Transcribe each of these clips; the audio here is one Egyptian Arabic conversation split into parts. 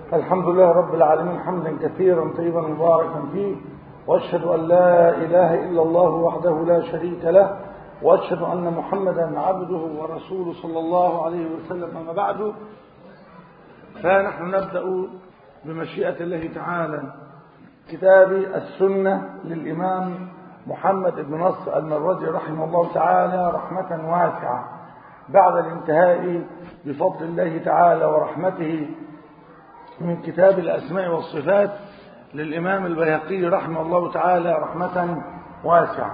الحمد لله رب العالمين حمدا كثيرا طيبا مباركا فيه واشهد ان لا اله الا الله وحده لا شريك له واشهد ان محمدا عبده ورسوله صلى الله عليه وسلم اما بعد فنحن نبدا بمشيئه الله تعالى كتاب السنه للامام محمد بن نصر المروزي رحمه الله تعالى رحمه واسعه بعد الانتهاء بفضل الله تعالى ورحمته من كتاب الأسماء والصفات للإمام البيهقي رحمه الله تعالى رحمة واسعة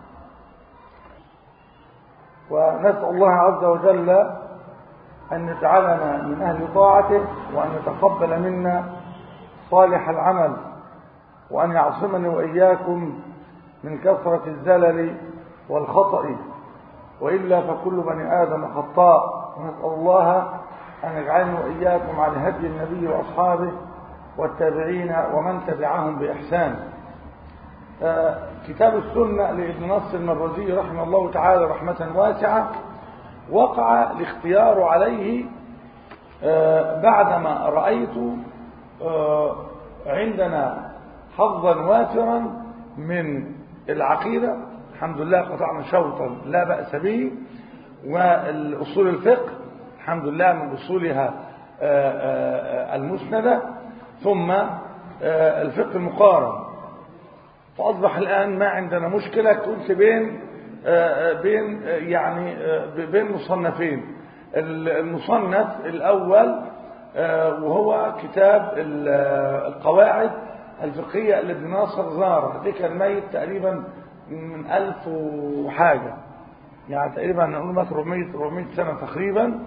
ونسأل الله عز وجل أن يجعلنا من أهل طاعته وأن يتقبل منا صالح العمل وأن يعصمني وإياكم من كثرة الزلل والخطأ وإلا فكل بني آدم خطاء ونسأل الله أن يجعلني وإياكم على هدي النبي وأصحابه والتابعين ومن تبعهم بإحسان آه كتاب السنة لابن نصر المروزي رحمه الله تعالى رحمة واسعة وقع الاختيار عليه آه بعدما رأيت آه عندنا حظا وافرا من العقيدة الحمد لله قطعنا شوطا لا بأس به والأصول الفقه الحمد لله من أصولها المسندة ثم الفقه المقارن فأصبح الآن ما عندنا مشكلة كنت بين بين يعني بين مصنفين المصنف الأول وهو كتاب القواعد الفقهية لابن ناصر زارة دي كان ميت تقريبا من ألف وحاجة يعني تقريبا نقول مثلا 400 400 سنة تقريبا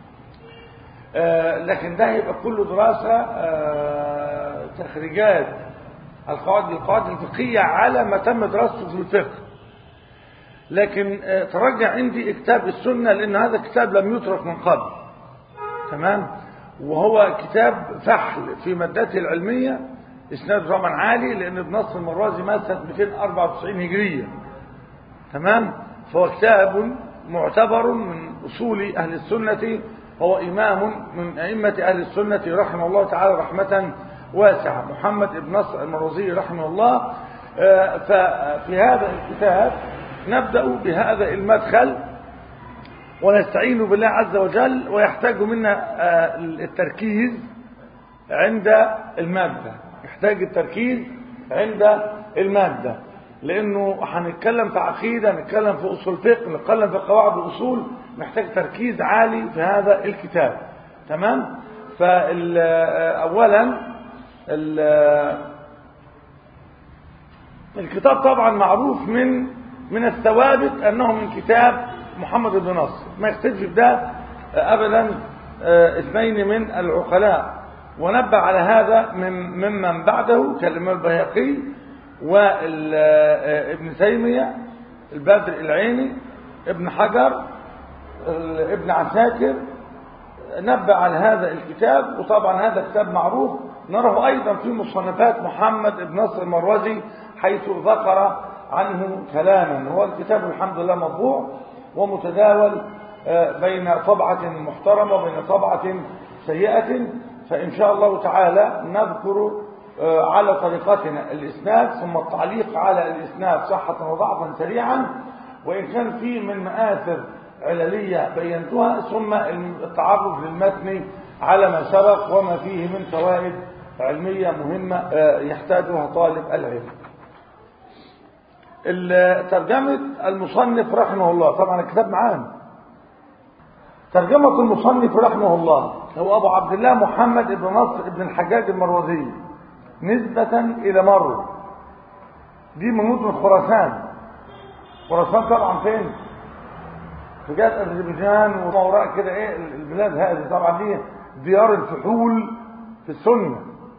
آه لكن ده هيبقى كله دراسة آه تخريجات القواعد القواعد الفقهية على ما تم دراسته في الفقه لكن آه ترجع عندي كتاب السنة لأن هذا الكتاب لم يترك من قبل تمام وهو كتاب فحل في مادته العلمية اسناد طبعا عالي لأن ابن نصر المروزي مات سنة 294 هجرية تمام فهو كتاب معتبر من أصول أهل السنة هو إمام من أئمة أهل السنة رحمه الله تعالى رحمة واسعة محمد بن نصر المروزي رحمه الله ففي هذا الكتاب نبدأ بهذا المدخل ونستعين بالله عز وجل ويحتاج منا التركيز عند المادة يحتاج التركيز عند المادة لأنه هنتكلم في عقيدة نتكلم في أصول فقه نتكلم في قواعد الأصول محتاج تركيز عالي في هذا الكتاب تمام فأولا الكتاب طبعا معروف من من الثوابت أنه من كتاب محمد بن نصر ما يختلفش في ده أبدا اثنين من العقلاء ونبه على هذا من ممن بعده كالإمام البيهقي وابن تيمية البدر العيني ابن حجر ابن عساكر نبه على هذا الكتاب وطبعا هذا الكتاب معروف نراه أيضا في مصنفات محمد بن نصر المروزي حيث ذكر عنه كلاما هو الكتاب الحمد لله مطبوع ومتداول بين طبعة محترمة وبين طبعة سيئة فإن شاء الله تعالى نذكر على طريقتنا الإسناد ثم التعليق على الإسناد صحة وضعفا سريعا وإن كان في من مآثر عللية بينتها ثم التعرف للمتن على ما سبق وما فيه من فوائد علمية مهمة يحتاجها طالب العلم ترجمة المصنف رحمه الله طبعا الكتاب معانا ترجمة المصنف رحمه الله هو أبو عبد الله محمد بن نصر بن الحجاج المروزي نسبة إلى مرو دي من مدن خراسان خراسان طبعا فين؟ في جهة أذربيجان وما وراء كده إيه البلاد هذه طبعا دي ديار الفحول في السنة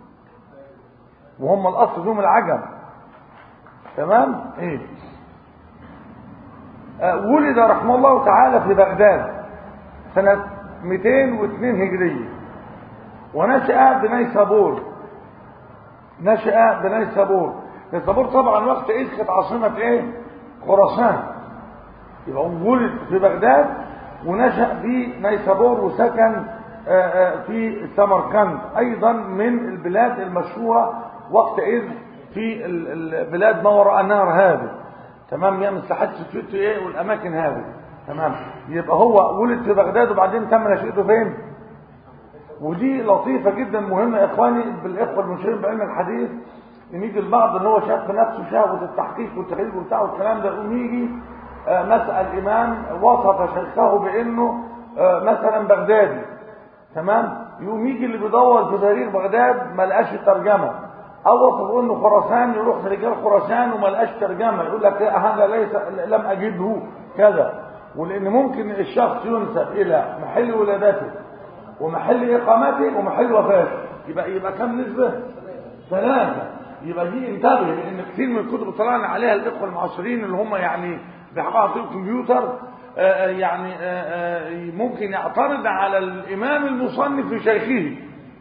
وهم الأصل دوم العجم تمام؟ إيه آه ولد رحمه الله تعالى في بغداد سنة 202 هجرية ونشأ بنيسابور نشأ بنيسابور نيسابور طبعا وقت ايش كانت عاصمة ايه خراسان يبقى ولد في بغداد ونشأ في نيسابور وسكن في سمرقند أيضا من البلاد المشهورة وقتئذ في البلاد ما وراء النهر هذه تمام يا مساحات سكيوتي ايه والاماكن هذه تمام يبقى هو ولد في بغداد وبعدين تم نشأته فين ودي لطيفة جدا مهمة يا اخواني بالاخوة المشهورين بعلم الحديث ان يجي البعض ان هو شاف في نفسه شهوة التحقيق والتخريج وبتاع والكلام ده يقوم يجي آه مسأل امام وصف شيخه بانه آه مثلا بغدادي تمام يقوم يجي اللي بيدور في تاريخ بغداد ما لقاش الترجمه او وصفوا انه خراسان يروح لرجال خراسان وما لقاش ترجمه يقول لك هذا ليس لم اجده كذا ولان ممكن الشخص ينسب الى محل ولادته ومحل اقامته ومحل وفاته يبقى يبقى كم نسبه ثلاثه يبقى دي انتبه لان كثير من الكتب طلعنا عليها الاخوه المعاصرين اللي هم يعني بيحققوا في الكمبيوتر آآ يعني آآ ممكن يعترض على الامام المصنف في شيخه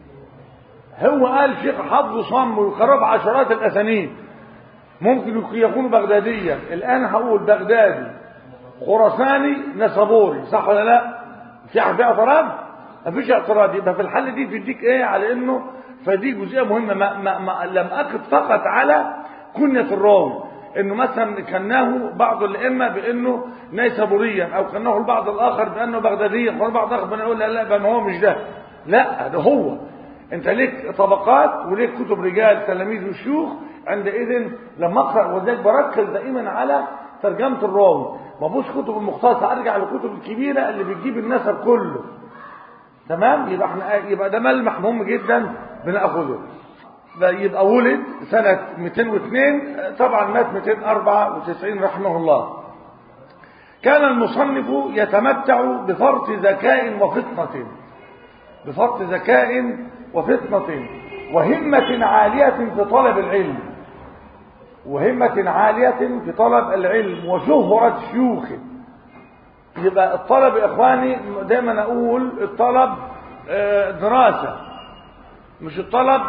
هو قال شيخ حفظ صم ويقرب عشرات الاسانيد ممكن يكون بغداديا الان هقول بغدادي خراساني نسابوري صح ولا لا في في اعتراض مفيش اعتراض يبقى في الحل دي تديك ايه على انه فدي جزئيه مهمه ما, ما, ما لم اقف فقط على كنيه الراوي انه مثلا كناه بعض الائمه بانه نيسابوريا او كناه البعض الاخر بانه بغداديا والبعض الاخر بنقول لا لا بان هو مش ده لا ده هو انت ليك طبقات وليك كتب رجال تلاميذ وشيوخ عندئذ لما اقرا وذلك بركز دائما على ترجمه الراوي ما بوش كتب المختصره ارجع للكتب الكبيره اللي بتجيب النسب كله تمام يبقى احنا يبقى ده ملمح مهم جدا بناخذه يبقى ولد سنة 202 طبعا مات 294 رحمه الله كان المصنف يتمتع بفرط ذكاء وفطنة بفرط ذكاء وفطنة وهمة عالية في طلب العلم وهمة عالية في طلب العلم وشهرة شيوخه يبقى الطلب يا إخواني دايما أقول الطلب دراسة مش الطلب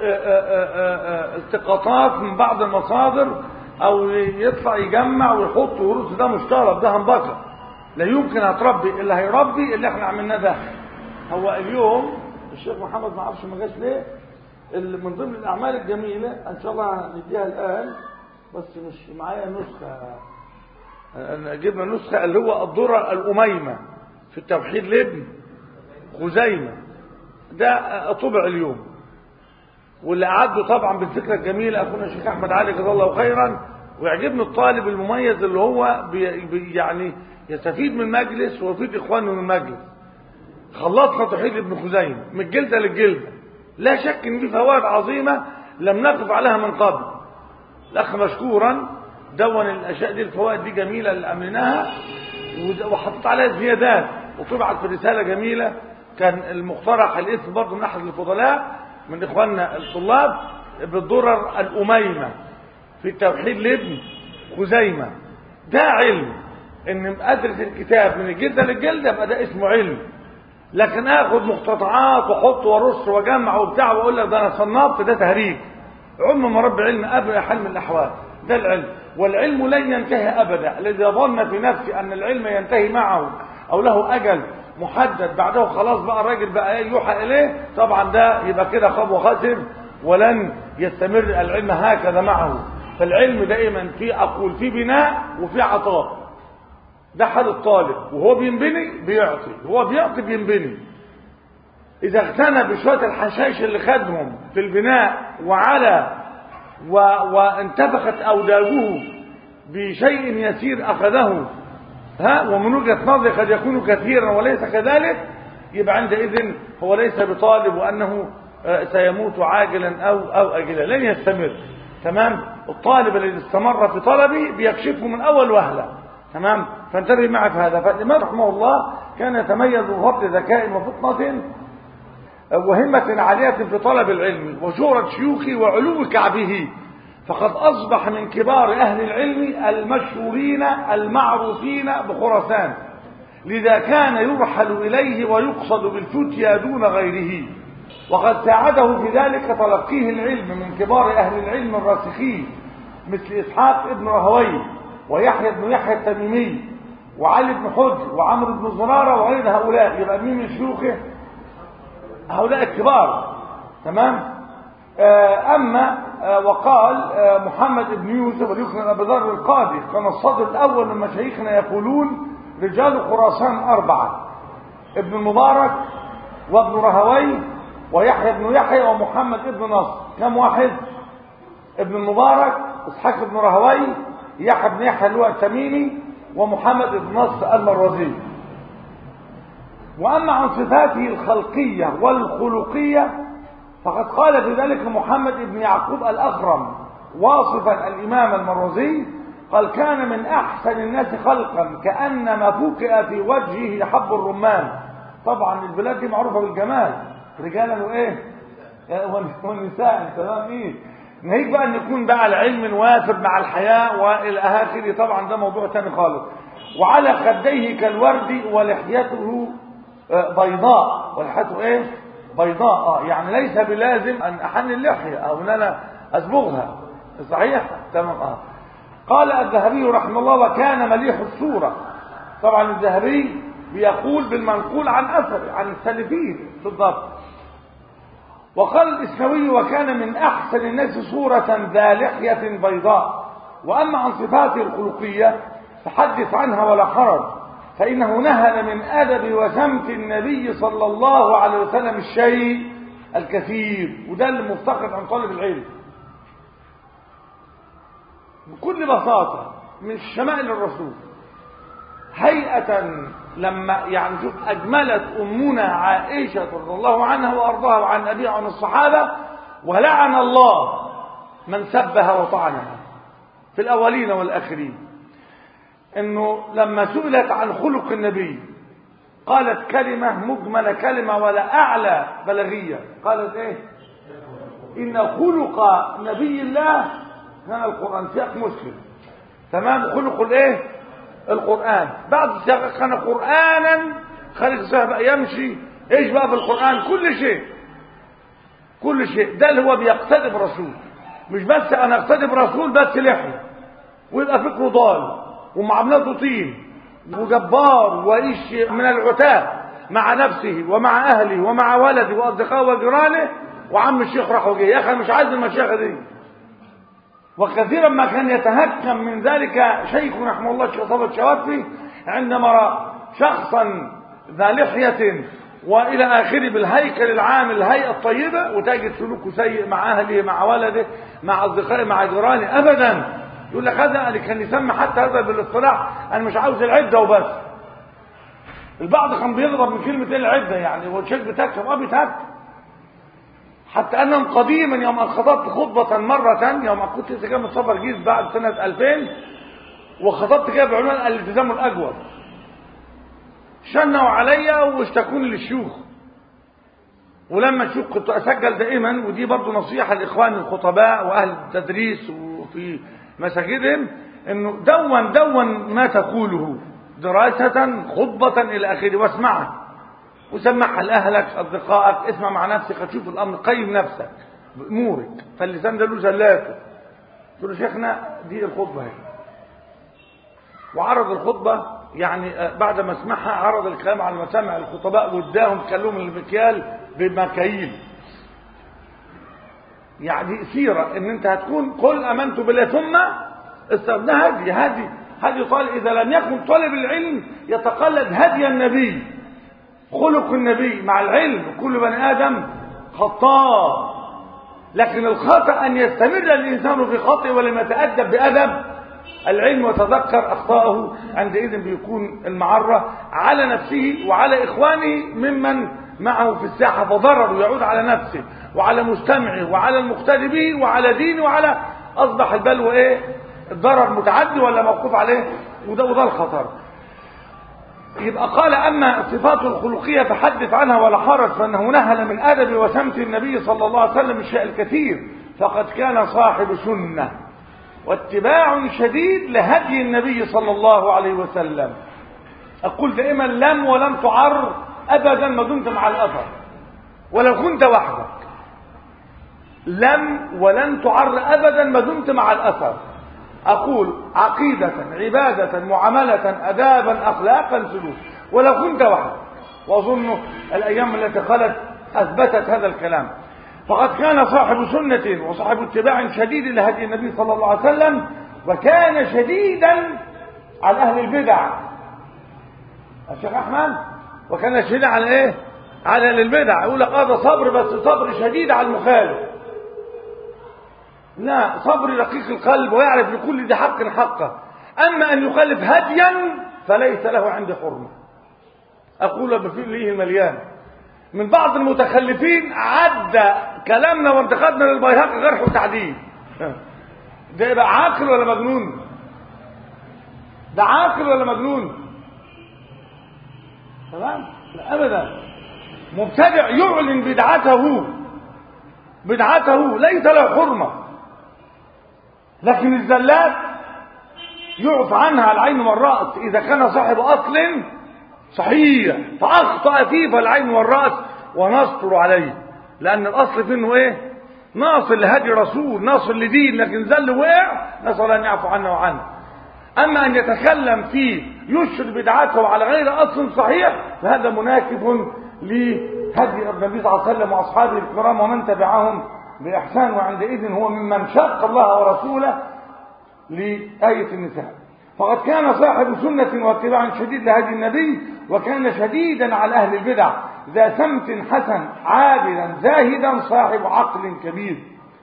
التقاطات من بعض المصادر او يطلع يجمع ويحط ويرص ده مش طلب ده هنبكر لا يمكن هتربي اللي هيربي اللي احنا عملناه ده هو اليوم الشيخ محمد ما اعرفش ما جاش ليه اللي من ضمن الاعمال الجميله ان شاء الله نديها الان بس مش معايا نسخه انا جبنا نسخه اللي هو الدره الاميمه في التوحيد لابن خزيمه ده طبع اليوم واللي أعده طبعا بالفكرة الجميلة أخونا الشيخ أحمد علي جزاه الله خيرا ويعجبني الطالب المميز اللي هو بي بي يعني يستفيد من مجلس ويفيد إخوانه من مجلس خلصنا توحيد ابن خزيمة من الجلدة للجلدة لا شك إن دي فوائد عظيمة لم نقف عليها من قبل الأخ مشكورا دون الأشياء دي الفوائد دي جميلة اللي أمناها وحطيت عليها زيادات وطبعت في رسالة جميلة كان المقترح الاسم برضه من أحد الفضلاء من إخواننا الطلاب بالضرر الأميمة في التوحيد لابن خزيمة ده علم ان ادرس الكتاب من الجلدة للجلدة يبقى ده اسمه علم لكن اخد مقتطعات واحط وارص واجمع وبتاع واقول لك ده انا صنفت ده تهريج عم مرب علم ابدا حل من الاحوال ده العلم والعلم لن ينتهي ابدا الذي يظن في نفسه ان العلم ينتهي معه او له اجل محدد بعده خلاص بقى الراجل بقى يوحى اليه طبعا ده يبقى كده خاب وخسر ولن يستمر العلم هكذا معه فالعلم دائما في اقول في بناء وفي عطاء ده حال الطالب وهو بينبني بيعطي هو بيعطي بينبني اذا اغتنى بشويه الحشائش اللي خدهم في البناء وعلى و... وانتفخت اوداجه بشيء يسير اخذه ها ومن وجهه نظري قد يكون كثيرا وليس كذلك يبقى عندئذ هو ليس بطالب وانه سيموت عاجلا او او اجلا لن يستمر تمام الطالب الذي استمر في طلبه بيكشفه من اول وهله تمام فانتبه معي في هذا فالامام رحمه الله كان يتميز بفضل ذكاء وفطنه وهمة عالية في طلب العلم وشهرة شيوخه وعلو كعبه فقد أصبح من كبار أهل العلم المشهورين المعروفين بخراسان لذا كان يرحل إليه ويقصد بالفتيا دون غيره وقد ساعده في ذلك تلقيه العلم من كبار أهل العلم الراسخين مثل إسحاق ابن رهوي ويحيى بن يحيى التميمي وعلي بن حجر وعمرو بن زرارة وغير هؤلاء يبقى مين من شيوخه هؤلاء الكبار تمام آه، أما آه، وقال آه، محمد بن يوسف وليكن أبي ذر القاضي كان الصدر الأول من مشايخنا يقولون رجال خراسان أربعة ابن المبارك وابن رهوي ويحيى بن يحيى ومحمد ابن نصر كم واحد ابن المبارك اسحاق بن رهوي يحيى بن يحيى اللي هو التميمي ومحمد بن نصر المروزي واما عن صفاته الخلقيه والخلقيه فقد قال في ذلك محمد بن يعقوب الاخرم واصفا الامام المروزي قال كان من احسن الناس خلقا كانما فكئ في وجهه حب الرمان طبعا البلاد دي معروفه بالجمال رجالا وايه والنساء تمام ايه ناهيك بقى ان يكون بقى العلم وافر مع الحياة والى اخره طبعا ده موضوع تاني خالص وعلى خديه كالورد ولحيته بيضاء ولحيته ايه بيضاء اه يعني ليس بلازم ان احن اللحية او ان انا اصبغها صحيح تمام اه قال الذهبي رحمه الله وكان مليح الصورة طبعا الذهبي بيقول بالمنقول عن اثر عن السلفين بالضبط وقال الإسنوي وكان من أحسن الناس صورة ذا لحية بيضاء وأما عن صفاته الخلقية فحدث عنها ولا حرج فإنه نهل من أدب وسمت النبي صلى الله عليه وسلم الشيء الكثير وده اللي مفتقد عن طالب العلم بكل بساطة من شمائل الرسول هيئة لما يعني شوف أجملت أمنا عائشة رضي الله عنها وأرضاها وعن أبيها وعن الصحابة ولعن الله من سبها وطعنها في الأولين والآخرين إنه لما سئلت عن خلق النبي قالت كلمة مجملة كلمة ولا أعلى بلغية قالت إيه إن خلق نبي الله كان القرآن سياق مسلم تمام خلق الإيه القرآن بعد السياق كان قرآنا خارج السياق يمشي ايش بقى في القرآن كل شيء كل شيء ده اللي هو بيقتدي برسول مش بس انا اقتدي برسول بس لحية ويبقى فكره ضال ومعاملته طين وجبار وايش من العتاة مع نفسه ومع اهله ومع ولده واصدقائه وجيرانه وعم الشيخ راح وجه يا اخي مش عايز المشيخه دي وكثيرا ما كان يتهكم من ذلك شيخ رحمه الله الشيخ صفوت الشوافي عندما راى شخصا ذا لحية والى اخره بالهيكل العام الهيئة الطيبة وتجد سلوكه سيء مع اهله مع ولده مع اصدقائه مع جيرانه ابدا يقول لك هذا اللي كان يسمى حتى هذا بالاصطلاح انا مش عاوز العدة وبس البعض كان بيغضب من كلمة ايه العدة يعني هو الشيخ بتكتب اه بيتكتب حتى أنهم قديما يوم أن خطبت خطبة مرة يوم كنت لسه جاي سفر جيز بعد سنة 2000 وخطبت كده بعنوان الالتزام الأجود شنوا عليا واشتكوني للشيوخ ولما الشيوخ كنت أسجل دائما ودي برضو نصيحة لإخوان الخطباء وأهل التدريس وفي مساجدهم إنه دون دون ما تقوله دراسة خطبة إلى آخره واسمعها وسمعها لأهلك أصدقائك اسمع مع نفسك تشوف الأمر قيم نفسك بأمورك فاللسان ده له زلاته تقول له شيخنا دي الخطبة هي وعرض الخطبة يعني بعد ما اسمعها عرض الكلام على مسامع الخطباء واداهم كلهم المكيال بمكاييل يعني سيرة ان انت هتكون قل امنت بالله ثم استخدم هدي هدي هدي طالب اذا لم يكن طالب العلم يتقلد هدي النبي خلق النبي مع العلم كل بني آدم خطاء لكن الخطأ أن يستمر الإنسان في خطئه ولم يتأدب بأدب العلم وتذكر أخطاءه عندئذ بيكون المعرة على نفسه وعلى إخوانه ممن معه في الساحة فضرر يعود على نفسه وعلى مجتمعه وعلى المقتدي به وعلى دينه وعلى أصبح البلوى إيه الضرر متعدي ولا موقوف عليه وده, وده الخطر يبقى قال أما صفاته الخلقية فحدث عنها ولا حرج فأنه نهل من أدب وسمت النبي صلى الله عليه وسلم الشيء الكثير فقد كان صاحب سنة واتباع شديد لهدي النبي صلى الله عليه وسلم أقول دائما لم ولم تعر أبدا ما دمت مع الأثر ولو كنت وحدك لم ولن تعر أبدا ما دمت مع الأثر أقول عقيدة عبادة معاملة أدابا أخلاقا سلوك ولو كنت وحدك وأظن الأيام التي خلت أثبتت هذا الكلام فقد كان صاحب سنة وصاحب اتباع شديد لهدي النبي صلى الله عليه وسلم وكان شديدا على أهل البدع الشيخ أحمد وكان شديدا على إيه؟ على أهل البدع يقول لك هذا صبر بس صبر شديد على المخالف لا صبر رقيق القلب ويعرف لكل ذي حق حقه أما أن يخالف هديا فليس له عندي حرمة أقول بفعل ليه المليان من بعض المتخلفين عدى كلامنا وانتقادنا للبيهقي جرح وتعديل ده يبقى عاقل ولا مجنون ده عاقل ولا مجنون تمام لا ابدا مبتدع يعلن بدعته بدعته ليس له حرمه لكن الزلات يعف عنها على العين والراس اذا كان صاحب اصل صحيح فاخطا فيه فالعين والراس ونصبر عليه لان الاصل فيه انه ايه ناصر لهدي رسول ناصر لدين لكن زل وقع نسال ان يعفو عنا وعنه اما ان يتكلم فيه يشر بدعته على غير اصل صحيح فهذا مناكب لهدي النبي صلى الله عليه وسلم واصحابه الكرام ومن تبعهم باحسان وعندئذ هو ممن شق الله ورسوله لايه النساء فقد كان صاحب سنة واتباع شديد لهدي النبي وكان شديدا على أهل البدع ذا سمت حسن عابدا زاهدا صاحب عقل كبير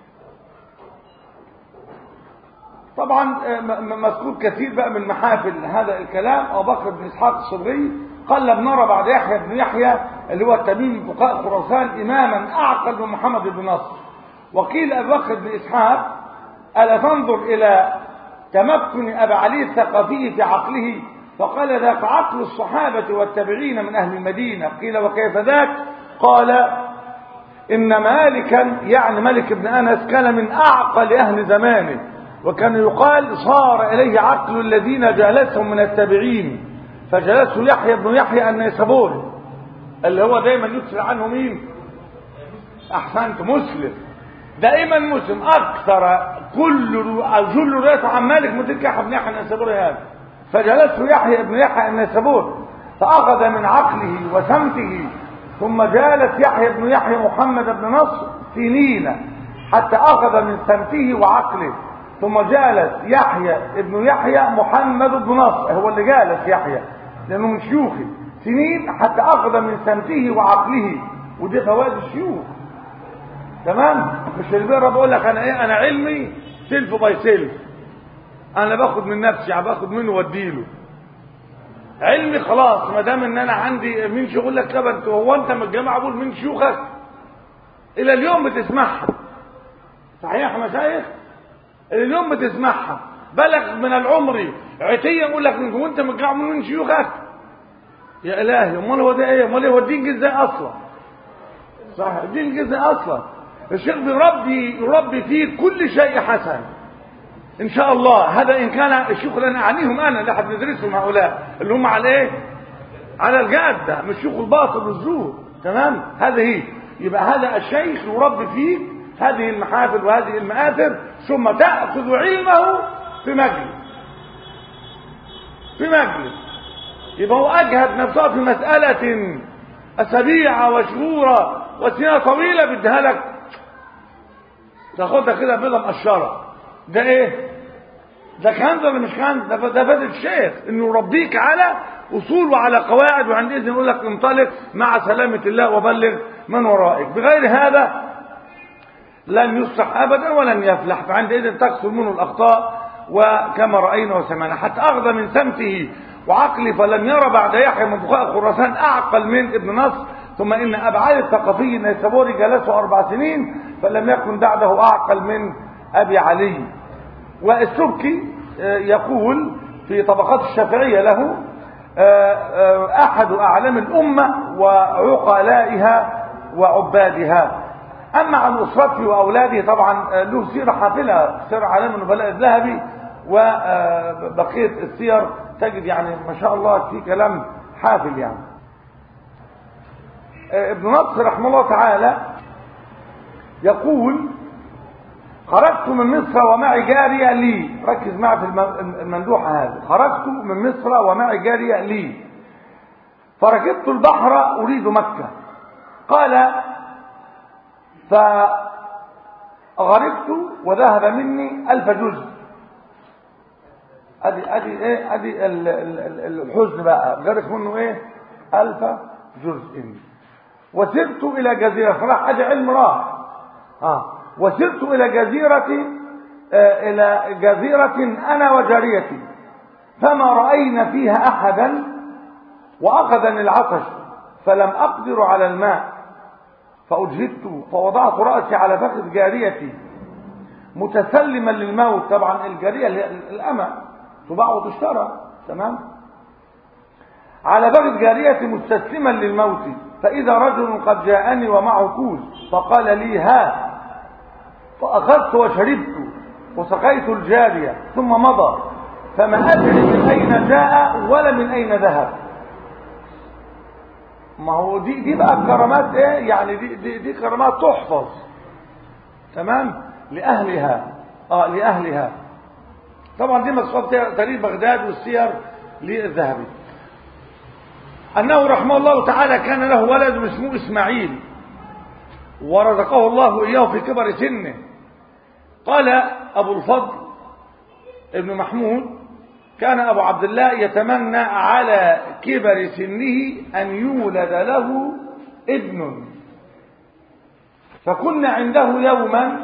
طبعا مذكور كثير بقى من محافل هذا الكلام أبو بكر بن إسحاق الصبري قال لم نرى بعد يحيى بن يحيى اللي هو التميمي فقهاء خراسان إماما أعقل من محمد بن نصر وقيل أبو بكر بن إسحاق ألا تنظر إلى تمكن أبا علي الثقفي في عقله فقال ذاك عقل الصحابة والتابعين من أهل المدينة قيل وكيف ذاك قال إن مالكا يعني ملك بن أنس كان من أعقل أهل زمانه وكان يقال صار إليه عقل الذين جالسهم من التابعين فجلسه يحيى بن يحيى النيسابوري اللي هو دايما يكثر عنه مين أحسنت مسلم دائما مسلم أكثر كل جل روايته عن مالك من تلك يحيى بن يحيى النيسابوري هذا فجلسه يحيى بن يحيى النيسابوري فأخذ من عقله وسمته ثم جالس يحيى بن يحيى محمد بن نصر سنين حتى أخذ من سمته وعقله ثم جالس يحيى ابن يحيى محمد بن نصر هو اللي جالس يحيى لأنه من شيوخه سنين حتى أخذ من سمته وعقله ودي فوائد الشيوخ تمام مش اللي بيقرا بقول لك انا ايه انا علمي سيلف باي سيلف انا باخد من نفسي يعني باخد منه واديله علمي خلاص ما دام ان انا عندي مين شغل لك كده انت هو انت من الجامعه بقول مين شيوخك الى اليوم بتسمعها صحيح يا مشايخ الى اليوم بتسمعها بلغ من العمر عتيه يقول لك هو انت من الجامعه من شيوخك يا الهي امال هو ده ايه امال هو الدين ازاي اصلا صح الدين ازاي اصلا الشيخ بيربي يربي فيه كل شيء حسن ان شاء الله هذا ان كان الشيوخ اللي انا اعنيهم انا اللي هندرسهم هؤلاء اللي هم على ايه على الجاده مش شيوخ الباطل والزور تمام هذه هي يبقى هذا الشيخ يربي فيك هذه المحافل وهذه المآثر ثم تأخذ علمه في مجلس في مجلس يبقى هو أجهد نفسه في مسألة أسابيع وشهورا وسنين طويلة بديها لك تاخدها كده بيضة مقشرة ده ايه ده كنز ولا مش كنز ده ده فائدة الشيخ انه يربيك على اصول وعلى قواعد وعندئذ يقول لك انطلق مع سلامة الله وبلغ من ورائك بغير هذا لن يصلح ابدا ولن يفلح فعندئذ تكثر منه الاخطاء وكما راينا وسمعنا حتى اخذ من سمته وعقله فلم يرى بعد يحيى من بخاء خراسان اعقل من ابن نصر ثم ان ابا علي الثقفي النيسابوري جلسه اربع سنين فلم يكن بعده اعقل من ابي علي والسبكي يقول في طبقات الشافعيه له احد اعلام الامه وعقلائها وعبادها اما عن اسرته واولاده طبعا له سيره حافله سيره علام النبلاء الذهبي وبقيه السير تجد يعني ما شاء الله في كلام حافل يعني ابن نصر رحمه الله تعالى يقول خرجت من مصر ومعي جارية لي ركز معي في المندوحة هذا خرجت من مصر ومعي جارية لي فركبت البحر أريد مكة قال فغرقت وذهب مني ألف جزء ادي ادي ايه ادي ال- ال- ال- الحزن بقى غرق منه ايه ألف جزء وسرت الى جزيرة فراح ادي علم راح اه وسرت الى جزيرة آه الى جزيرة انا وجاريتي فما رأينا فيها احدا واخذني العطش فلم اقدر على الماء فاجهدت فوضعت رأسي على فخذ جاريتي متسلما للموت طبعا الجارية اللي هي الأمة تباع وتشترى تمام على فخذ جاريتي مستسلما للموت فإذا رجل قد جاءني ومعه كوز فقال لي ها فأخذت وشربت وسقيت الجارية ثم مضى فما أدري من أين جاء ولا من أين ذهب ما هو دي دي بقى الكرامات ايه يعني دي دي, دي كرامات تحفظ تمام لاهلها اه لاهلها طبعا دي مصحف تاريخ بغداد والسير للذهبي انه رحمه الله تعالى كان له ولد اسمه اسماعيل ورزقه الله اياه في كبر سنه قال ابو الفضل ابن محمود كان أبو عبد الله يتمنى على كبر سنه أن يولد له ابن فكنا عنده يوما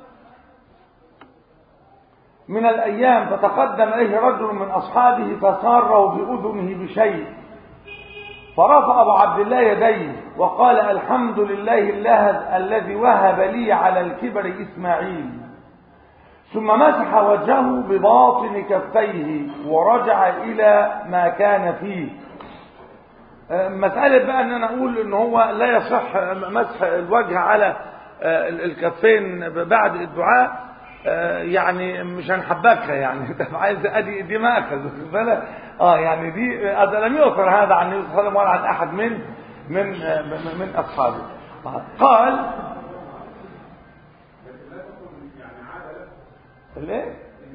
من الأيام فتقدم إليه رجل من أصحابه فساره بأذنه بشيء فرفع أبو عبد الله يديه وقال الحمد لله الله الذي وهب لي على الكبر إسماعيل ثم مسح وجهه بباطن كفيه ورجع إلى ما كان فيه مسألة بقى أن أنا أقول أن هو لا يصح مسح الوجه على الكفين بعد الدعاء يعني مش هنحبكها يعني انت عايز ادي دي ماخذ اه يعني دي لم يؤثر هذا عن النبي صلى الله عليه وسلم ولا عن احد من من من اصحابه قال ليه؟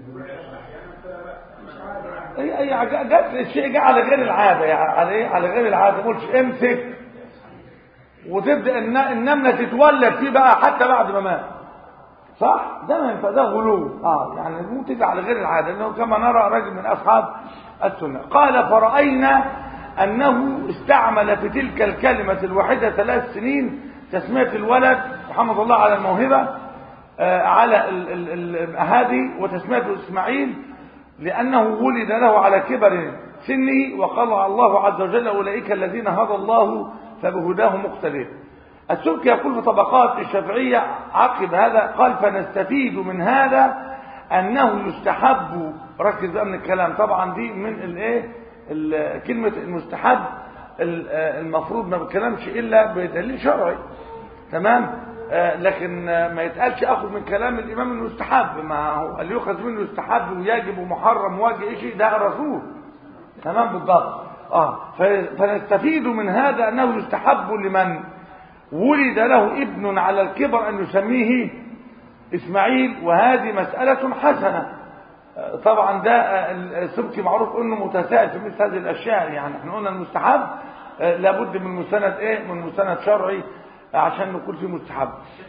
اي اي جت الشيء جه على غير العاده يعني على ايه على غير العاده ما قلتش امسك وتبدا النمله تتولد فيه بقى حتى بعد ما مات صح ده ما ينفع ده غلو اه يعني مو تيجي على غير العاده انه كما نرى رجل من اصحاب السنه قال فراينا انه استعمل في تلك الكلمه الواحده ثلاث سنين تسميه الولد محمد الله على الموهبه على هذه وتسميته إسماعيل لأنه ولد له على كبر سنه وقال الله عز وجل أولئك الذين هدى الله فبهداه مقتدر السبكي يقول في طبقات الشافعية عقب هذا قال فنستفيد من هذا أنه يستحب ركز بقى من الكلام طبعا دي من الايه كلمة المستحب المفروض ما بتكلمش إلا بدليل شرعي تمام لكن ما يتقالش اخذ من كلام الامام انه يستحب ما هو اللي يؤخذ منه يستحب ويجب ومحرم وواجب شيء ده الرسول تمام بالضبط اه فنستفيد من هذا انه يستحب لمن ولد له ابن على الكبر ان يسميه اسماعيل وهذه مساله حسنه طبعا ده السبكي معروف انه متساءل في مثل هذه الاشياء يعني احنا قلنا المستحب لابد من مستند ايه من مستند شرعي عشان نقول فيه مستحب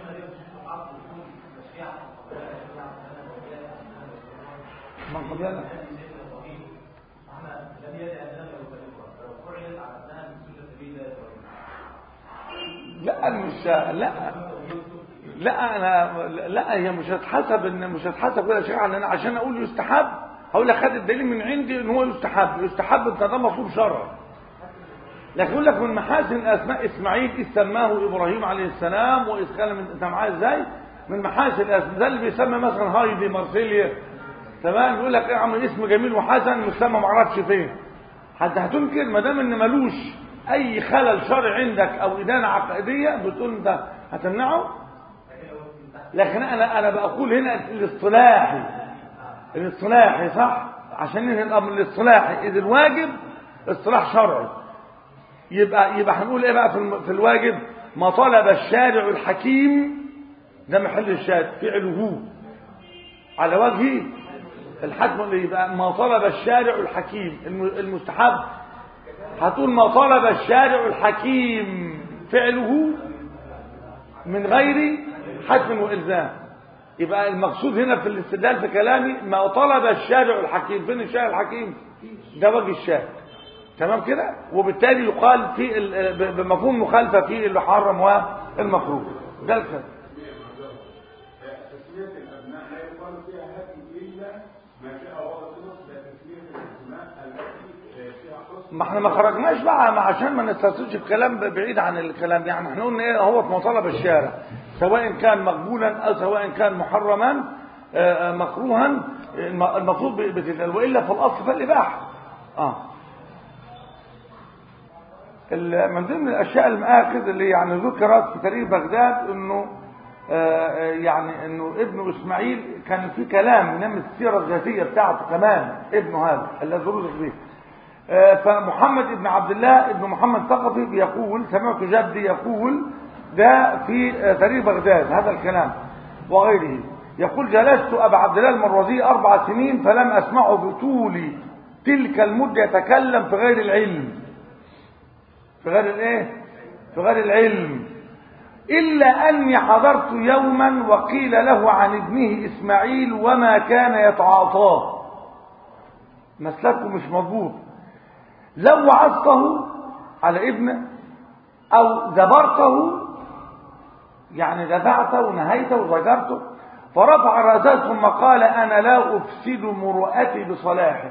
من قبلنا لا مش لا لا انا لا هي مش هتحسب ان مش هتحسب كده شيء انا عشان اقول يستحب هقول لك خد الدليل من عندي ان هو يستحب يستحب انت ده مطلوب شرعا لكن يقول لك من محاسن اسماء اسماعيل اذ سماه ابراهيم عليه السلام واذ قال من انت معايا ازاي من محاسن الاسماء ده اللي بيسمى مثلا هايدي مارسيليا تمام يقول لك ايه يا عم اسم جميل وحسن مسمى ما اعرفش فين حتى هتنكر ما دام ان ملوش اي خلل شرعي عندك او ادانه عقائديه بتقول انت هتمنعه لكن انا انا بقول هنا الاصطلاحي الاصطلاحي صح عشان ننهي الامر الاصطلاحي اذ الواجب اصطلاح شرعي يبقى يبقى هنقول ايه بقى في في الواجب ما طلب الشارع الحكيم ده محل الشاهد فعله على وجه الحكم اللي يبقى ما طلب الشارع الحكيم المستحب هتقول ما طلب الشارع الحكيم فعله من غير حتم والزام يبقى المقصود هنا في الاستدلال في كلامي ما طلب الشارع الحكيم فين الشارع الحكيم ده وجه الشارع تمام كده وبالتالي يقال في ال- ب- بمفهوم مخالفه في المحرم والمكروه ده الكلام تسمية الأبناء لا يقال فيها هدي إلا ما شاء الله رسوله تسمية الأسماء التي فيها حسن ما احنا ما خرجناش بقى ما عشان ما نسترسلش الكلام بعيد عن الكلام يعني احنا قلنا ايه هو في مطالب الشارع سواء كان مقبولا او سواء كان محرما آه، آه، مكروها الم- المفروض بتدل والا في الاصل فالاباحه اه ال- من ضمن الاشياء المآخذ اللي يعني ذكرت في تاريخ بغداد انه آه، آه، يعني انه ابنه اسماعيل كان في كلام من السيره الذاتيه بتاعته كمان ابنه هذا الذي رزق به آه، فمحمد بن عبد الله ابن محمد ثقفي بيقول سمعت جدي يقول ده في آه، تاريخ بغداد هذا الكلام وغيره يقول جلست ابا عبد الله المروزي اربع سنين فلم اسمعه بطول تلك المده يتكلم في غير العلم في غير الايه في غير العلم الا اني حضرت يوما وقيل له عن ابنه اسماعيل وما كان يتعاطاه مسلكه مش مضبوط لو وعظته على ابنه او زبرته يعني دفعته ونهيته وزجرته فرفع راسه ثم قال انا لا افسد مروءتي بصلاحه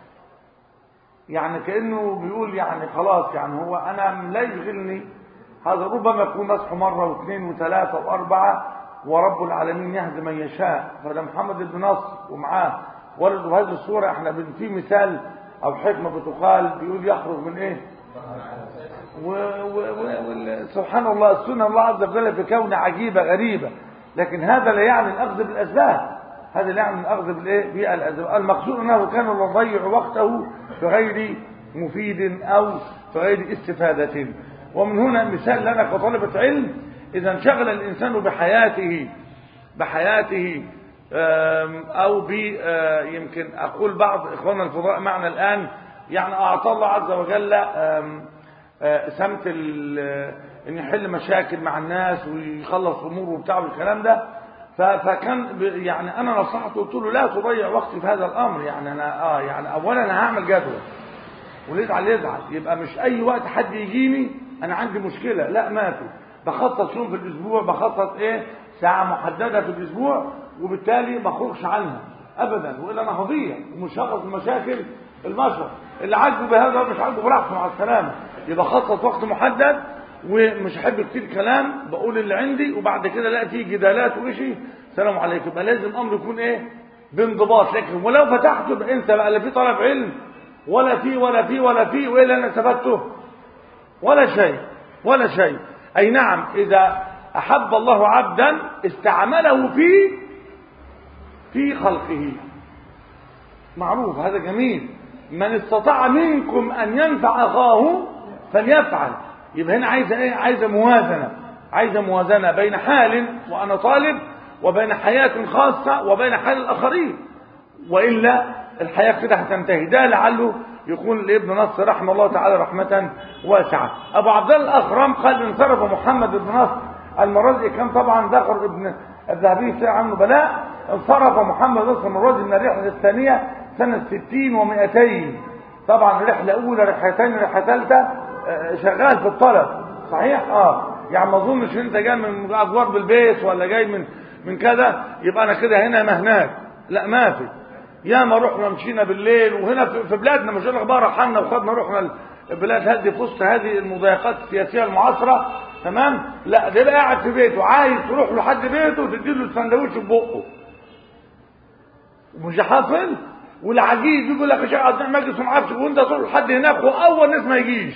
يعني كانه بيقول يعني خلاص يعني هو انا لا يشغلني هذا ربما يكون مسح مره واثنين وثلاثه واربعه ورب العالمين يهدي من يشاء فده محمد بن نصر ومعاه ولد بهذه الصوره احنا بن- في مثال او حكمه بتقال بيقول يخرج من ايه و و و وال- سبحان الله السنة الله عز وجل في كون عجيبة غريبة لكن هذا لا يعني الأخذ بالأسباب هذا لا يعني الأخذ بالإيه بالأسباب المقصود أنه كان لا يضيع وقته في غير مفيد أو في غير استفادة ومن هنا مثال لنا كطلبة علم إذا انشغل الإنسان بحياته بحياته آم، أو ب آه، يمكن أقول بعض إخواننا الفضلاء معنا الآن يعني أعطى الله عز وجل آم، آه، سمت ال- ان يحل مشاكل مع الناس ويخلص اموره وبتاع والكلام ده ف- فكان ب- يعني انا نصحته قلت له لا تضيع وقتي في هذا الامر يعني انا اه يعني اولا انا هعمل جدول واللي يزعل يزعل يبقى مش اي وقت حد يجيني انا عندي مشكله لا ما في بخصص يوم في الاسبوع بخصص ايه ساعه محدده في الاسبوع وبالتالي ما اخرجش عنها ابدا والا انا هضيع ومش هخلص مشاكل البشر اللي عاجبه بهذا مش عاجبه براحته مع السلامه يبقى خصص وقت محدد ومش احب كتير كلام بقول اللي عندي وبعد كده لا في جدالات وشي سلام عليكم يبقى لازم امر يكون ايه بانضباط لكن ولو فتحته يبقى انسى بقى لا في طلب علم ولا في ولا في ولا في وايه اللي انا استفدته ولا شيء ولا شيء اي نعم اذا احب الله عبدا استعمله في في خلقه معروف هذا جميل من استطاع منكم ان ينفع اخاه فليفعل يبقى هنا عايزه ايه عايزه موازنه عايزه موازنه بين حال وانا طالب وبين حياه خاصه وبين حال الاخرين والا الحياه كده هتنتهي ده لعله يكون لابن نصر رحمه الله تعالى رحمه واسعه ابو عبد الله الاخرم قال انصرف محمد بن نصر المرازي كان طبعا ذكر ابن الذهبي في عنه بلاء انصرف محمد بن نصر المرازي من الرحله الثانيه سنه 60 و200 طبعا رحله اولى رحله ثانيه رحله ثالثه شغال في الطلب صحيح اه يعني ما اظنش انت جاي من اجوار بالبيت ولا جاي من من كذا يبقى انا كده هنا ما هناك لا ما في يا ما رحنا مشينا بالليل وهنا في في بلادنا مش انا بقى رحلنا وخدنا رحنا البلاد هذه في وسط هذه المضايقات السياسيه المعاصره تمام لا ده بقى قاعد في بيته عايز تروح لحد بيته وتدي له السندوتش في بقه ومش حاصل والعجيز يقول لك يا شيخ عايزين مجلس وما اعرفش وانت تروح لحد هناك واول ناس ما يجيش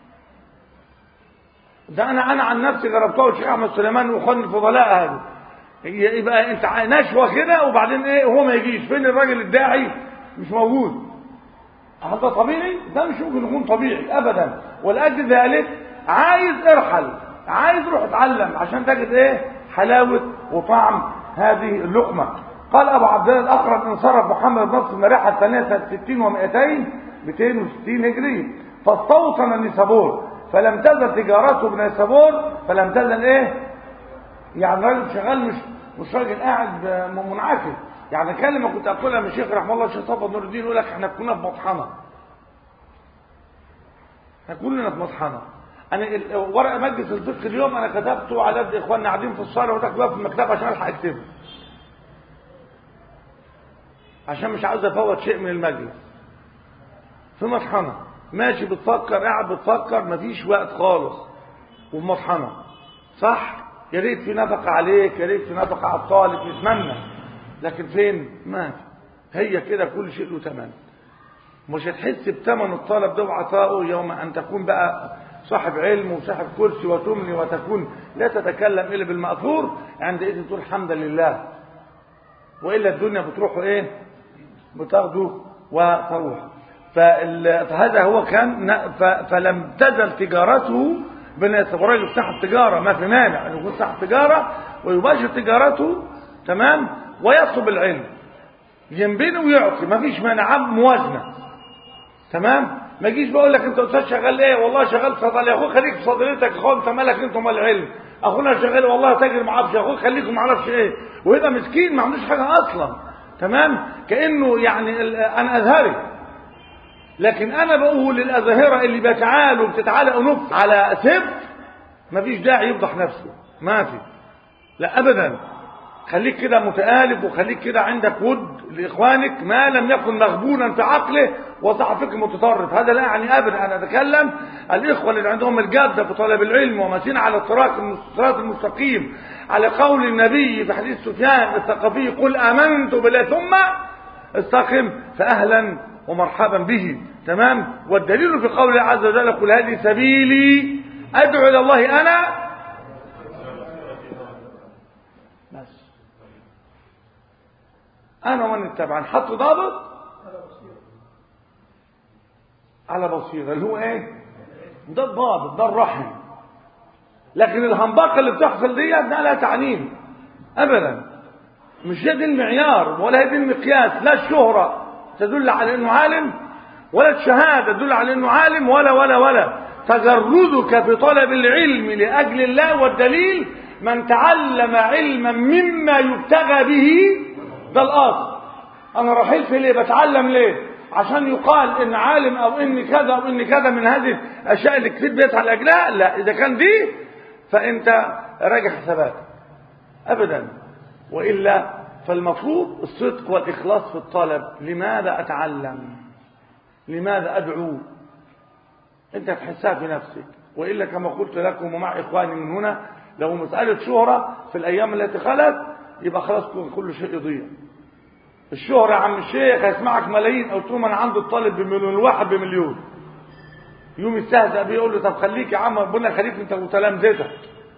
ده انا انا عن نفسي جربتها الشيخ احمد سليمان واخواني الفضلاء هذا يبقى انت نشوه كده وبعدين ايه هو ما يجيش فين الراجل الداعي مش موجود هل ده طبيعي ده مش ممكن يكون طبيعي ابدا ولاجل ذلك عايز ارحل عايز روح اتعلم عشان تجد ايه حلاوه وطعم هذه اللقمه قال ابو عبد الله الاخرم انصرف محمد بن نصر من الرحله الثانيه سنه 60 و200 260 هجري فاستوطن النيسابور فلم تزل تجارته بنيسابور فلم تزل ايه يعني راجل شغال مش مش راجل قاعد ب- منعكس يعني كلمه كنت اقولها من الشيخ رحمه الله الشيخ صفوت نور الدين يقول لك احنا كنا في مطحنه احنا كلنا في مطحنه انا ال- ورقه مجلس الفقه اليوم انا كتبته على يد اخواننا قاعدين في الصاله وتحت بقى في المكتبه عشان الحق اكتبه عشان مش عاوز افوت شيء من المجلس في مطحنه ماشي بتفكر قاعد بتفكر مفيش وقت خالص ومطحنه صح يا ريت في نفقه عليك يا ريت في نفقه على الطالب نتمنى لكن فين ما في هي كده كل شيء له ثمن مش هتحس بثمن الطلب ده وعطائه يوم ان تكون بقى صاحب علم وصاحب كرسي وتملي وتكون لا تتكلم الا بالمأثور عندئذ تقول الحمد لله والا الدنيا بتروح ايه بتاخده وتروح فال- فهذا هو كان ن- ف- فلم تزل تجارته بالناس الراجل يفتح التجارة ما في مانع أن يكون يفتح تجارة ويباشر تجارته تمام ويطلب العلم ينبني ويعطي ما فيش مانع موازنة تمام ما يجيش بقول لك انت استاذ شغال ايه والله شغال صيدلي يا اخوك خليك في صيدليتك يا اخو انت مالك انت مال العلم اخونا شغال والله تاجر ما اعرفش يا اخوك خليكم ما اعرفش ايه ويبقى مسكين ما عندوش حاجه اصلا تمام كانه يعني ال- انا ازهري لكن انا بقول للازاهره اللي بتعالوا بتتعالى انف على سبت مفيش داعي يفضح نفسه ما في لا ابدا خليك كده متآلف وخليك كده عندك ود لاخوانك ما لم يكن مغبونا في عقله وصح فكر متطرف هذا لا يعني ابدا انا اتكلم الاخوه اللي عندهم الجاده في طلب العلم وماشيين على الصراط الصراط المستقيم على قول النبي في حديث سفيان الثقفي قل امنت بالله ثم استقم فاهلا ومرحبا به تمام والدليل في قول الله عز وجل قل هذه سبيلي ادعو الى الله انا بس انا ومن اتبعني حط ضابط على بصيره اللي هو ايه ده الضابط ده الرحم لكن الهنبقه اللي بتحصل ديت ده لا تعنيني ابدا مش هي دي المعيار ولا هي دي المقياس لا الشهره تدل على انه عالم ولا الشهاده تدل على انه عالم ولا ولا ولا تجردك في طلب العلم لاجل الله والدليل من تعلم علما مما يبتغى به ده الاصل انا رحلت ليه بتعلم ليه عشان يقال ان عالم او ان كذا او ان كذا من هذه الاشياء اللي كتير بيسعى لاجلها لا اذا كان دي فانت راجع حساباتك ابدا والا فالمفروض الصدق والاخلاص في الطلب لماذا اتعلم لماذا ادعو انت تحسها في نفسك والا كما قلت لكم ومع اخواني من هنا لو مساله شهره في الايام التي خلت يبقى خلاص كل شيء يضيع الشهرة يا عم الشيخ هيسمعك ملايين او تقول انا عندي الطالب بمليون الواحد بمليون يوم يستهزأ بيه يقول له طب خليك يا عم ربنا يخليك انت وتلامذتك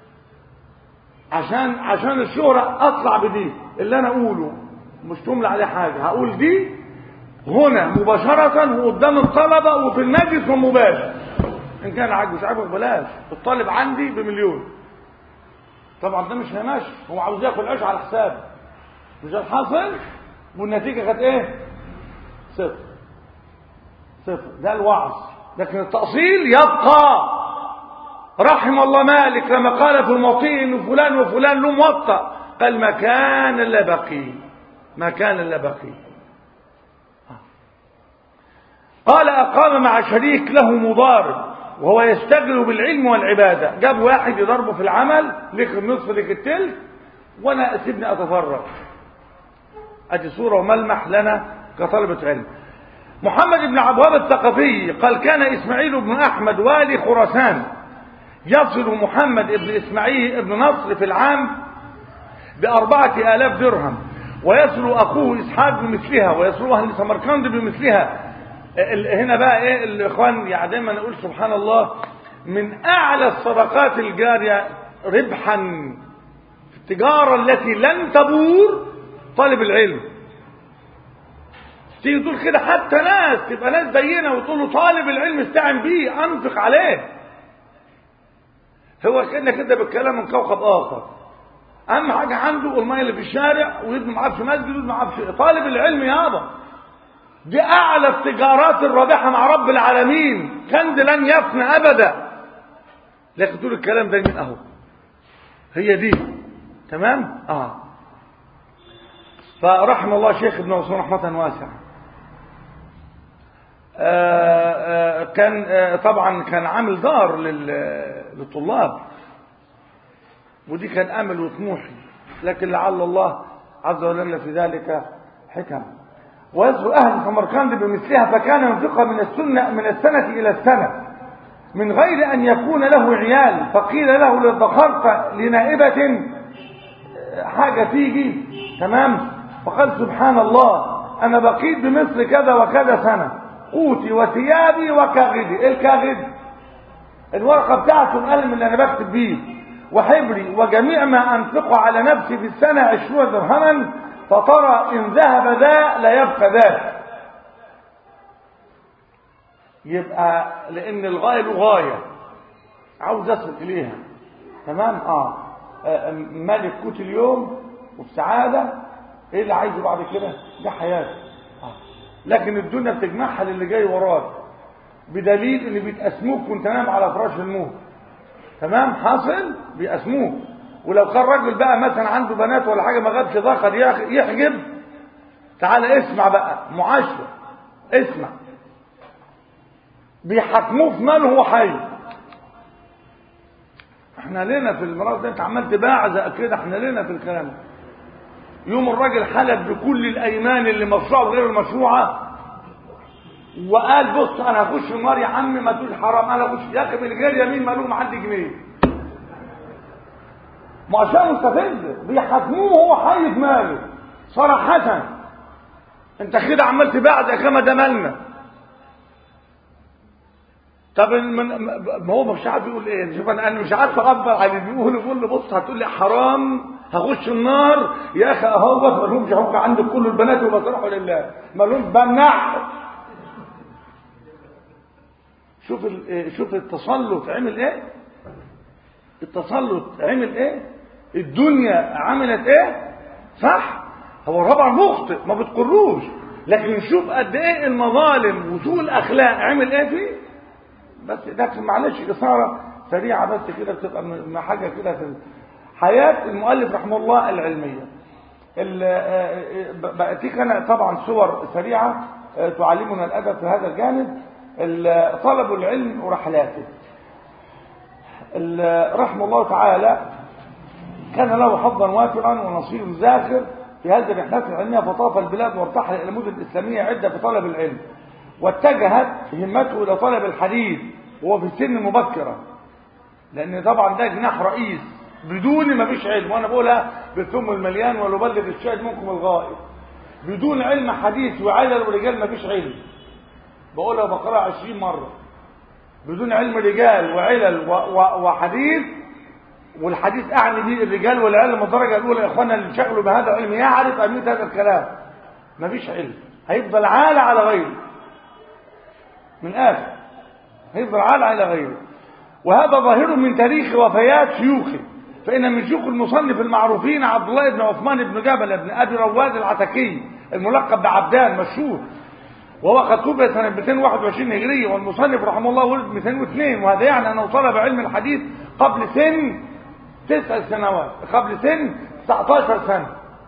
عشان عشان الشهرة اطلع بدي اللي انا اقوله مش تملى عليه حاجة هقول دي هنا مباشرة وقدام الطلبة وفي المجلس ومباشر ان كان عاجبك مش عاجبك بلاش الطالب عندي بمليون طبعا ده مش هيمشي هو عاوز ياكل عيش على حسابه مش الحاصل والنتيجة كانت ايه صفر صفر ده الوعظ لكن التأصيل يبقى رحم الله مالك لما قال في الموطئ ان فلان وفلان له موطأ قال ما كان الا بقي ما كان الا بقي قال أقام مع شريك له مضارب وهو يشتغل بالعلم والعبادة جاب واحد يضربه في العمل لك النصف لك التلت وانا سيبني اتفرغ ادي صورة وملمح لنا كطلبة علم محمد بن عبواب الثقفي قال كان اسماعيل بن احمد والي خراسان يصل محمد بن اسماعيل بن نصر في العام بأربعة آلاف درهم ويصل أخوه إسحاق بمثلها ويصل أهل سمرقند بمثلها هنا بقى إيه الإخوان يعني دايما نقول سبحان الله من أعلى الصدقات الجارية ربحا في التجارة التي لن تبور طالب العلم تيجي تقول كده حتى ناس تبقى ناس زينا وتقول له طالب العلم استعن بيه انفق عليه هو كأنك كده بالكلام من كوكب اخر اهم حاجه عنده الميه اللي في الشارع ويبني معاه في مسجد ويبني معاه في طالب العلم يابا دي اعلى التجارات الرابحه مع رب العالمين كنز لن يفنى ابدا لكن تقول الكلام ده مين اهو هي دي تمام اه فرحم الله شيخ ابن عثمان رحمة واسعة آه آه كان آه طبعا كان عامل دار لل- للطلاب ودي كان امل وطموحي لكن لعل الله عز وجل في ذلك حكم ويصل اهل سمرقند بمثلها فكان ينفقها من السنه من السنه الى السنه من غير ان يكون له عيال فقيل له لو ذكرت لنائبه حاجه تيجي تمام فقال سبحان الله انا بقيت بمصر كذا وكذا سنه قوتي وثيابي وكاغدي ايه الكاغد الورقه بتاعته القلم اللي انا بكتب بيه وحبري وجميع ما انفقه على نفسي في السنه عشرون درهما فترى ان ذهب ذا لا يبقى ذا يبقى لان الغايه له غايه عاوز اصل اليها تمام اه آه، مالك قوت اليوم وفي سعاده ايه اللي عايزه بعد كده ده حياته آه. لكن الدنيا بتجمعها للي جاي وراك بدليل ان بيتقسموك وانت نام على فراش الموت تمام حاصل بيقسموك ولو كان راجل بقى مثلا عنده بنات ولا حاجه ما غابش ذكر يح- يحجب تعال اسمع بقى معاشره اسمع بيحاكموه في ماله وهو حي احنا لنا في المرض ده انت عمال تباعزق كده احنا لنا في الكلام ده يوم الراجل حلف بكل الايمان اللي مشروعه وغير المشروعه وقال بص انا هخش النار يا عم ما تقول حرام انا هخش يا اخي من غير يمين مالوم حد جنيه ما عشان مستفز بيحاكموه وهو حي في ماله صراحة انت كده عمال تبعد كما ده مالنا طب من ما هو مش عارف يقول ايه شوف انا انا مش عارف اعبر عن اللي بيقول بيقول لي بص هتقول لي حرام هخش النار يا اخي اهو ما لهمش حقوق عندك كل البنات وبصرحوا لله ما لهمش بمنع شوف ال- شوف التسلط عمل ايه التسلط عمل ايه الدنيا عملت ايه صح هو طبعا مخطئ ما بتقروش لكن شوف قد ايه المظالم وسوء الاخلاق عمل ايه فيه بس لكن معلش اثاره سريعه بس كده بتبقى م- حاجه كده في حياه المؤلف رحمه الله العلميه ال- آه، آه، بأتيك أنا طبعا صور سريعة آه، تعلمنا الأدب في هذا الجانب ال- طلب العلم ورحلاته ال- رحمه الله تعالى كان له حظا وافرا ونصيب ذاكر في هذه الرحلات العلمية فطاف البلاد وارتحل إلى المدن الإسلامية عدة في طلب العلم واتجهت همته إلى طلب الحديث وهو في سن مبكرة لأن طبعا ده جناح رئيس بدون ما فيش علم وأنا بقولها بالثم المليان ولبلغ الشاهد منكم الغائب بدون علم حديث وعلل ورجال ما فيش علم بقولها بقرأها عشرين مرة بدون علم رجال وعلل و- و- وحديث والحديث أعني به الرجال والعلم الدرجة الأولى يا إخوانا اللي شغلوا بهذا العلم يعرف أهمية هذا الكلام مفيش علم هيفضل عالة على غيره من آخر هيفضل عالة على غيره وهذا ظاهر من تاريخ وفيات شيوخه فإن من شيوخ المصنف المعروفين عبد الله بن عثمان بن جبل بن أبي رواد العتكي الملقب بعبدان مشهور وهو قد توفي سنة 221 هجرية والمصنف رحمه الله ولد 202 وهذا يعني أنه طلب علم الحديث قبل سن تسع سنوات قبل سن 19 سنة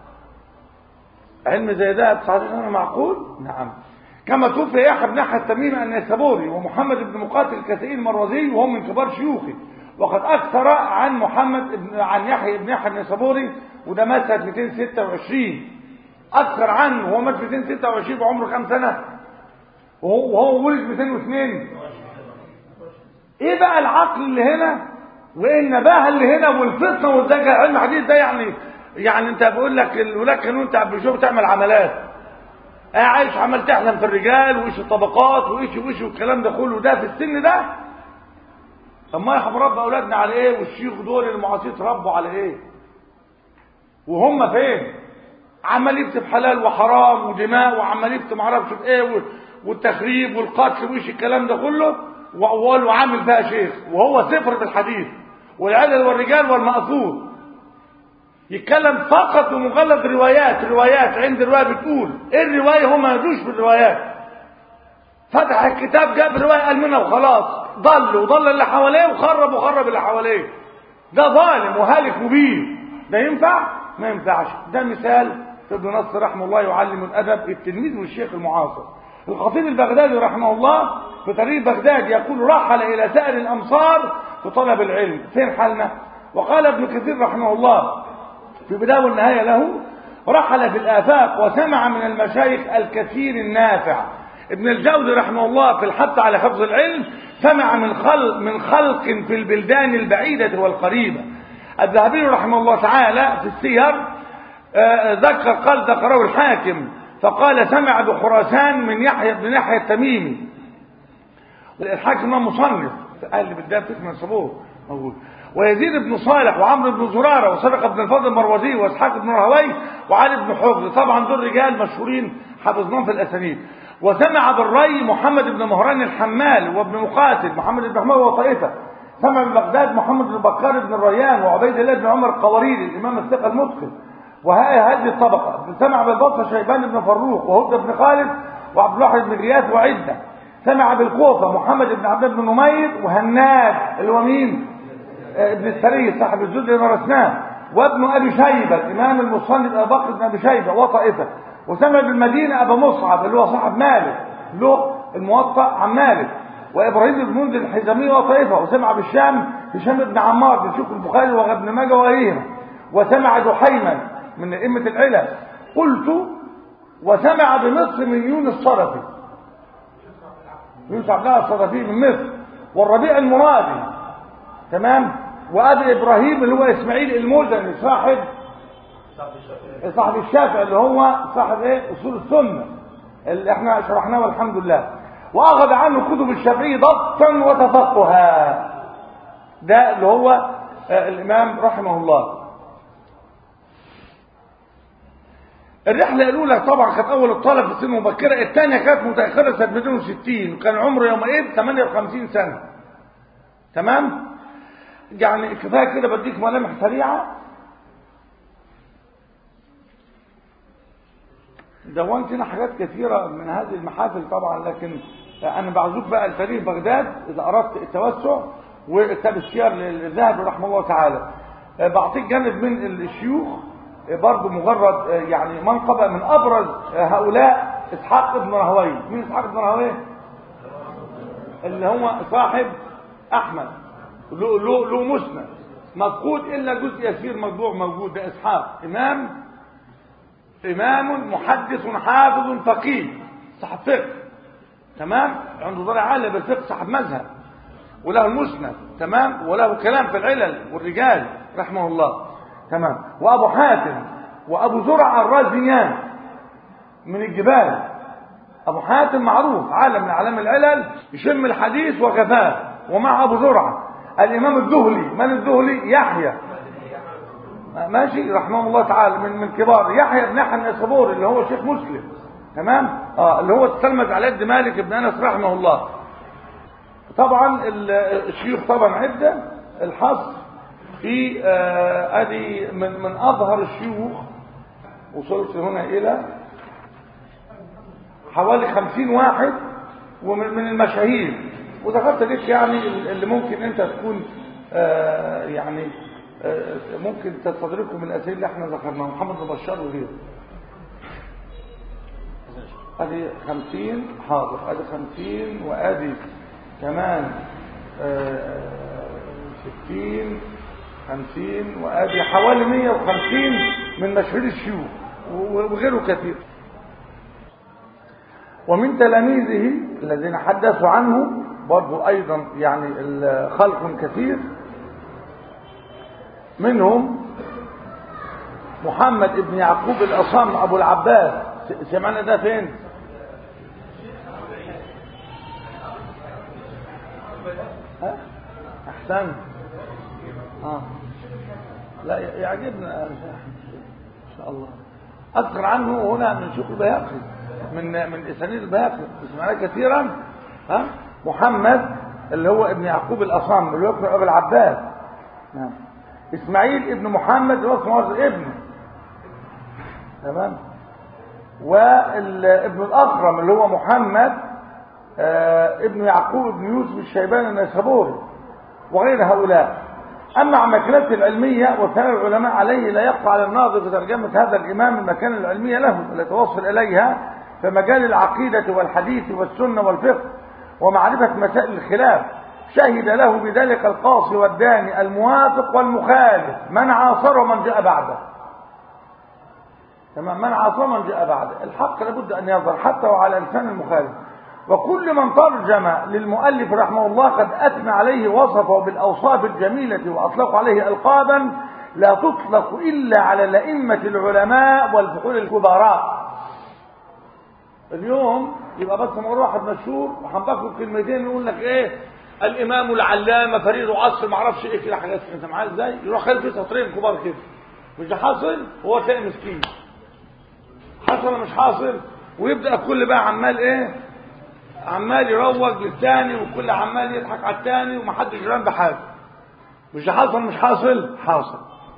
علم زي ده 19 سنة معقول؟ نعم كما توفي يحيى بن يحيى التميمي النيسابوري ومحمد بن مقاتل الكسائي المروزي وهو من كبار شيوخه وقد أكثر عن محمد بن عن يحيى بن يحيى النيسابوري وده مات سنة 226 أكثر عنه وهو مات 226 بعمره كام سنة؟ وهو وهو ولد 202 ايه بقى العقل اللي هنا وايه النباهه اللي هنا والفطنه والذكاء علم الحديث ده يعني يعني انت بقول لك الولاد كانوا انت بتشوف تعمل عملات اه عايش عمال تحلم في الرجال وايش الطبقات وايش وايش والكلام ده كله ده في السن ده طب ما احنا مربى اولادنا على ايه والشيوخ دول المعاصرين اتربوا على ايه وهم فين عمال يكتب حلال وحرام ودماء وعمال يكتب معرفش في ايه وال- والتخريب والقتل وايش الكلام ده كله وأول وعامل فيها شيخ وهو صفر في الحديث والعدل والرجال والمأثور يتكلم فقط ومغلق روايات روايات عند رواية بتقول ايه الرواية هم ما يدوش في الروايات فتح الكتاب جاب رواية قال منها وخلاص ضل وضل اللي حواليه وخرب وخرب اللي حواليه ده ظالم وهالك مبين ده ينفع ما ينفعش ده مثال ابن نصر رحمه الله يعلم الادب التلميذ والشيخ المعاصر الخطيب البغدادي رحمه الله في تاريخ بغداد يقول رحل الى سائر الامصار في طلب العلم فين حالنا وقال ابن كثير رحمه الله في بداية والنهاية له رحل في الآفاق وسمع من المشايخ الكثير النافع ابن الجوزي رحمه الله في الحث على حفظ العلم سمع من خلق من خلق في البلدان البعيدة والقريبة الذهبي رحمه الله تعالى في السير آه، ذكر قال ذكره الحاكم فقال سمع بخراسان من يحيى بن يحيى التميمي الحاكم ما مصنف قال بالدافع من صبور موجود ويزيد بن صالح وعمرو بن زراره وصدق بن الفضل المروزي واسحاق بن راهوي وعلي بن حجر طبعا دول رجال مشهورين حفظناهم في الاسانيد وسمع بالري محمد بن مهران الحمال وابن مقاتل محمد بن حماد وطائفه سمع من بغداد محمد بن بكار بن الريان وعبيد الله بن عمر القواريري الامام الثقه المتقن وهذه الطبقه سمع بالبصره شيبان بن فروخ وهدى بن خالد وعبد الواحد بن غياث وعده سمع بالكوفه محمد بن عبد الله بن نمير وهناد اللي هو مين؟ ابن السري صاحب الجزء اللي درسناه وابن ابي شيبه الامام المصنف ابو بكر بن ابي شيبه وطائفه وسمع بالمدينه ابو مصعب اللي هو صاحب مالك له الموطأ عن مالك وابراهيم بن منذر الحزامي وطائفه وسمع بالشام هشام بن عمار بن شيخ البخاري وابن ماجه وغيرهم وسمع دحيما من ائمه العلل قلت وسمع بمصر من يونس الصرفي يونس عبد الله الصرفي من مصر والربيع المرادي تمام وابي ابراهيم اللي هو اسماعيل المزني صاحب صاحب الشافعي اللي هو صاحب ايه اصول السنه اللي احنا شرحناه والحمد لله واخذ عنه كتب الشافعي ضبطا وتفقها ده اللي هو آه الامام رحمه الله الرحلة الأولى طبعا كانت أول الطلب في سن مبكرة الثانية كانت متأخرة سنة 260 وكان عمره يومئذ 58 سنة تمام؟ يعني كفايه كده بديك ملامح سريعه دونت هنا حاجات كثيره من هذه المحافل طبعا لكن انا بعزوك بقى لتاريخ بغداد اذا اردت التوسع وكتاب السير للذهبي رحمه الله تعالى بعطيك جانب من الشيوخ برضه مجرد يعني منقبه من ابرز هؤلاء اسحاق بن راهويه مين اسحاق بن راهويه اللي هو صاحب احمد له له له مسند مفقود الا جزء يسير مطبوع موجود ده اسحاق امام امام محدث حافظ فقيه صاحب فقه تمام عنده ضلع عالي بالفقه صاحب مذهب وله المسند تمام وله كلام في العلل والرجال رحمه الله تمام وابو حاتم وابو زرع الرازيان من الجبال ابو حاتم معروف عالم من اعلام العلل يشم الحديث وكفاه ومع ابو زرعه الامام الذهلي من الذهلي يحيى ماشي رحمه الله تعالى من من كبار يحيى بن يحيى النسابوري اللي هو شيخ مسلم تمام اه اللي هو تلمذ على يد مالك بن انس رحمه الله طبعا الشيوخ طبعا عده الحصر في آه ادي من من اظهر الشيوخ وصلت هنا الى حوالي خمسين واحد ومن من المشاهير ودخلت ليك يعني اللي ممكن انت تكون آه يعني آه ممكن تستدركه من الاسئله اللي احنا ذكرناها محمد بن بشار وغيره ادي خمسين حاضر ادي خمسين وادي كمان آه ستين خمسين وادي حوالي مية وخمسين من مشهور الشيوخ وغيره كثير ومن تلاميذه الذين حدثوا عنه برضو ايضا يعني خلق كثير منهم محمد ابن يعقوب الاصم ابو العباس سمعنا ده فين ها احسن اه لا يعجبنا ان شاء الله اذكر عنه هنا من شيوخ البياقي من من اسانيد البياقي سمعناه كثيرا ها محمد اللي هو ابن يعقوب الاصم اللي يقرا ابو العباس نعم اسماعيل ابن محمد اللي هو اسمه ابنه تمام وابن الاخرم اللي هو محمد آه ابن يعقوب ابن يوسف الشيباني النيسابوري وغير هؤلاء أما عن مكانته العلمية وثناء العلماء عليه لا يخفى على الناظر في ترجمة هذا الإمام المكانة العلمية له التي وصل إليها في مجال العقيدة والحديث والسنة والفقه ومعرفة مسائل الخلاف شهد له بذلك القاصي والداني الموافق والمخالف من عاصر ومن جاء بعده تمام من عاصر ومن جاء بعده الحق لابد أن يظهر حتى وعلى لسان المخالف وكل من ترجم للمؤلف رحمه الله قد أثنى عليه وصفه بالأوصاف الجميلة وأطلق عليه ألقابا لا تطلق إلا على الأئمة العلماء والفحول الكبراء اليوم يبقى بس مره واحد مشهور وهنبقوا كلمتين يقول لك ايه الامام العلامه فريد عصر ما اعرفش ايه كده حاجات انت معايا ازاي يروح خالد في سطرين كبار كده مش ده حاصل هو تلاقي مسكين حصل ولا مش حاصل ويبدا كل بقى عمال ايه عمال يروج للثاني وكل عمال يضحك على الثاني ومحدش يران بحاجه مش ده حاصل مش حاصل حاصل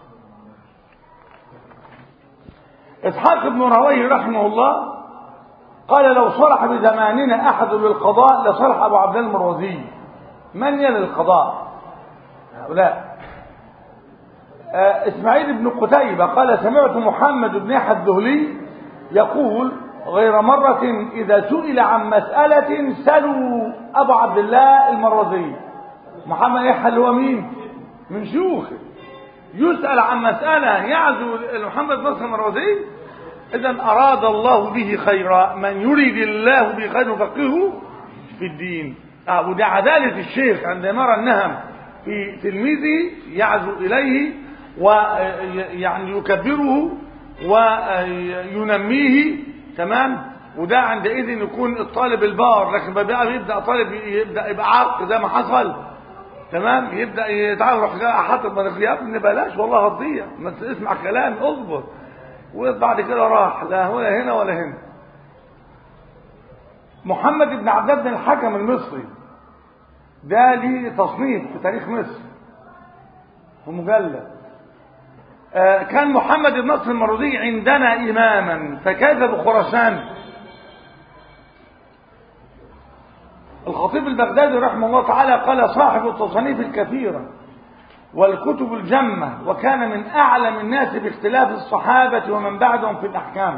اسحاق بن راويه رحمه الله قال لو صلح بزماننا احد للقضاء لصلح ابو عبد الله المروزي من يلي القضاء هؤلاء آه اسماعيل بن قتيبة قال سمعت محمد بن يحيى الذهلي يقول غير مرة إذا سئل عن مسألة سلوا أبو عبد الله المروزي محمد يحيى اللي هو مين؟ من شيوخه يسأل عن مسألة يعزو محمد نصر المروزي إذا أراد الله به خيرا من يريد الله به خيرا يفقهه في الدين آه وده عدالة الشيخ عندما يرى النهم في تلميذه يعزو إليه ويعني يكبره وينميه تمام وده عندئذ يكون الطالب البار لكن بقى يبدا طالب يبدا يبقى عاق زي ما حصل تمام يبدا يتعامل يروح حاطط مناخير يا ابني بلاش والله هتضيع ما تسمع كلام اصبر وبعد كده راح لا هنا هنا ولا هنا محمد بن عبد الله بن الحكم المصري ده ليه تصنيف في تاريخ مصر في مجلد آه كان محمد بن نصر المروزي عندنا إماما فكيف بخراسان الخطيب البغدادي رحمه الله تعالى قال صاحب التصانيف الكثيرة والكتب الجمة وكان من أعلم الناس باختلاف الصحابة ومن بعدهم في الأحكام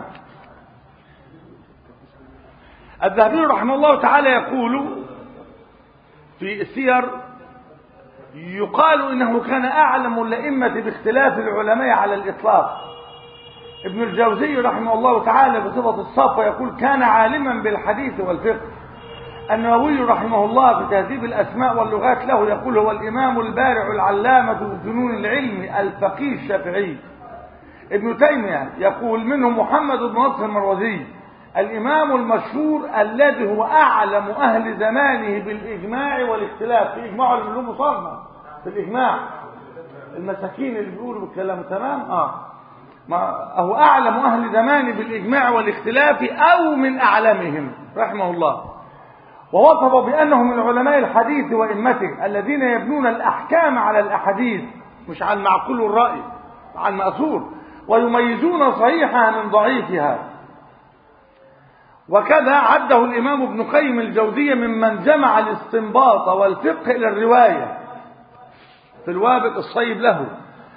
الذهبي رحمه الله تعالى يقول في السير يقال انه كان اعلم الائمه باختلاف العلماء على الاطلاق ابن الجوزي رحمه الله تعالى بصفه الصفوه يقول كان عالما بالحديث والفقه النووي رحمه الله في تهذيب الاسماء واللغات له يقول هو الامام البارع العلامه في فنون العلم الفقيه الشافعي ابن تيميه يقول منه محمد بن نصر المروزي الإمام المشهور الذي هو أعلم أهل زمانه بالإجماع والاختلاف في إجماع اللي له مصنف في الإجماع المساكين اللي بيقولوا بالكلام تمام آه ما هو أعلم أهل زمانه بالإجماع والاختلاف أو من أعلمهم رحمه الله ووصف بأنه من علماء الحديث وإمته الذين يبنون الأحكام على الأحاديث مش على المعقول والرأي على المأثور ويميزون صحيحها من ضعيفها وكذا عده الإمام ابن قيم الجوزية ممن جمع الاستنباط والفقه إلى الرواية في الوابق الصيب له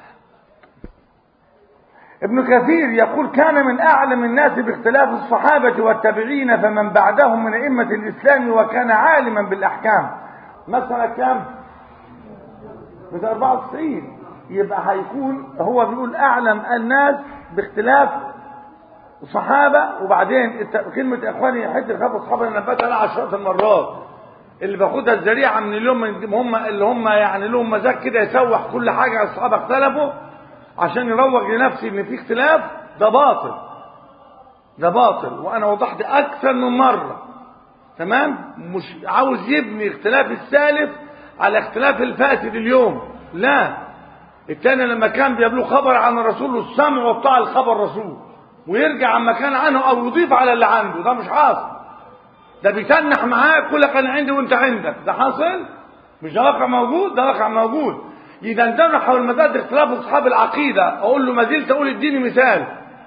ابن كثير يقول كان من أعلم الناس باختلاف الصحابة والتابعين فمن بعدهم من أئمة الإسلام وكان عالما بالأحكام مثلا كام؟ من 94 يبقى هيكون هو بيقول أعلم الناس باختلاف الصحابة وبعدين كلمة إخواني حتة خاف الصحابة أنا نبتها لها عشرات المرات اللي باخدها الذريعة من اليوم هم اللي هم يعني لهم مزاج كده يسوح كل حاجة الصحابة اختلفوا عشان يروج لنفسي إن في اختلاف ده باطل ده باطل وأنا وضحت أكثر من مرة تمام مش عاوز يبني اختلاف السالف على اختلاف الفاسد اليوم لا التاني لما كان بيبلغ خبر عن الرسول السمع والطاعة الخبر الرسول ويرجع عما كان عنه او يضيف على اللي عنده ده مش حاصل ده بيتنح معاك كل كان عندي وانت عندك ده حاصل مش ده واقع موجود ده واقع موجود اذا اندرج حول مزاد اختلاف اصحاب العقيده اقول له ما زلت اقول اديني مثال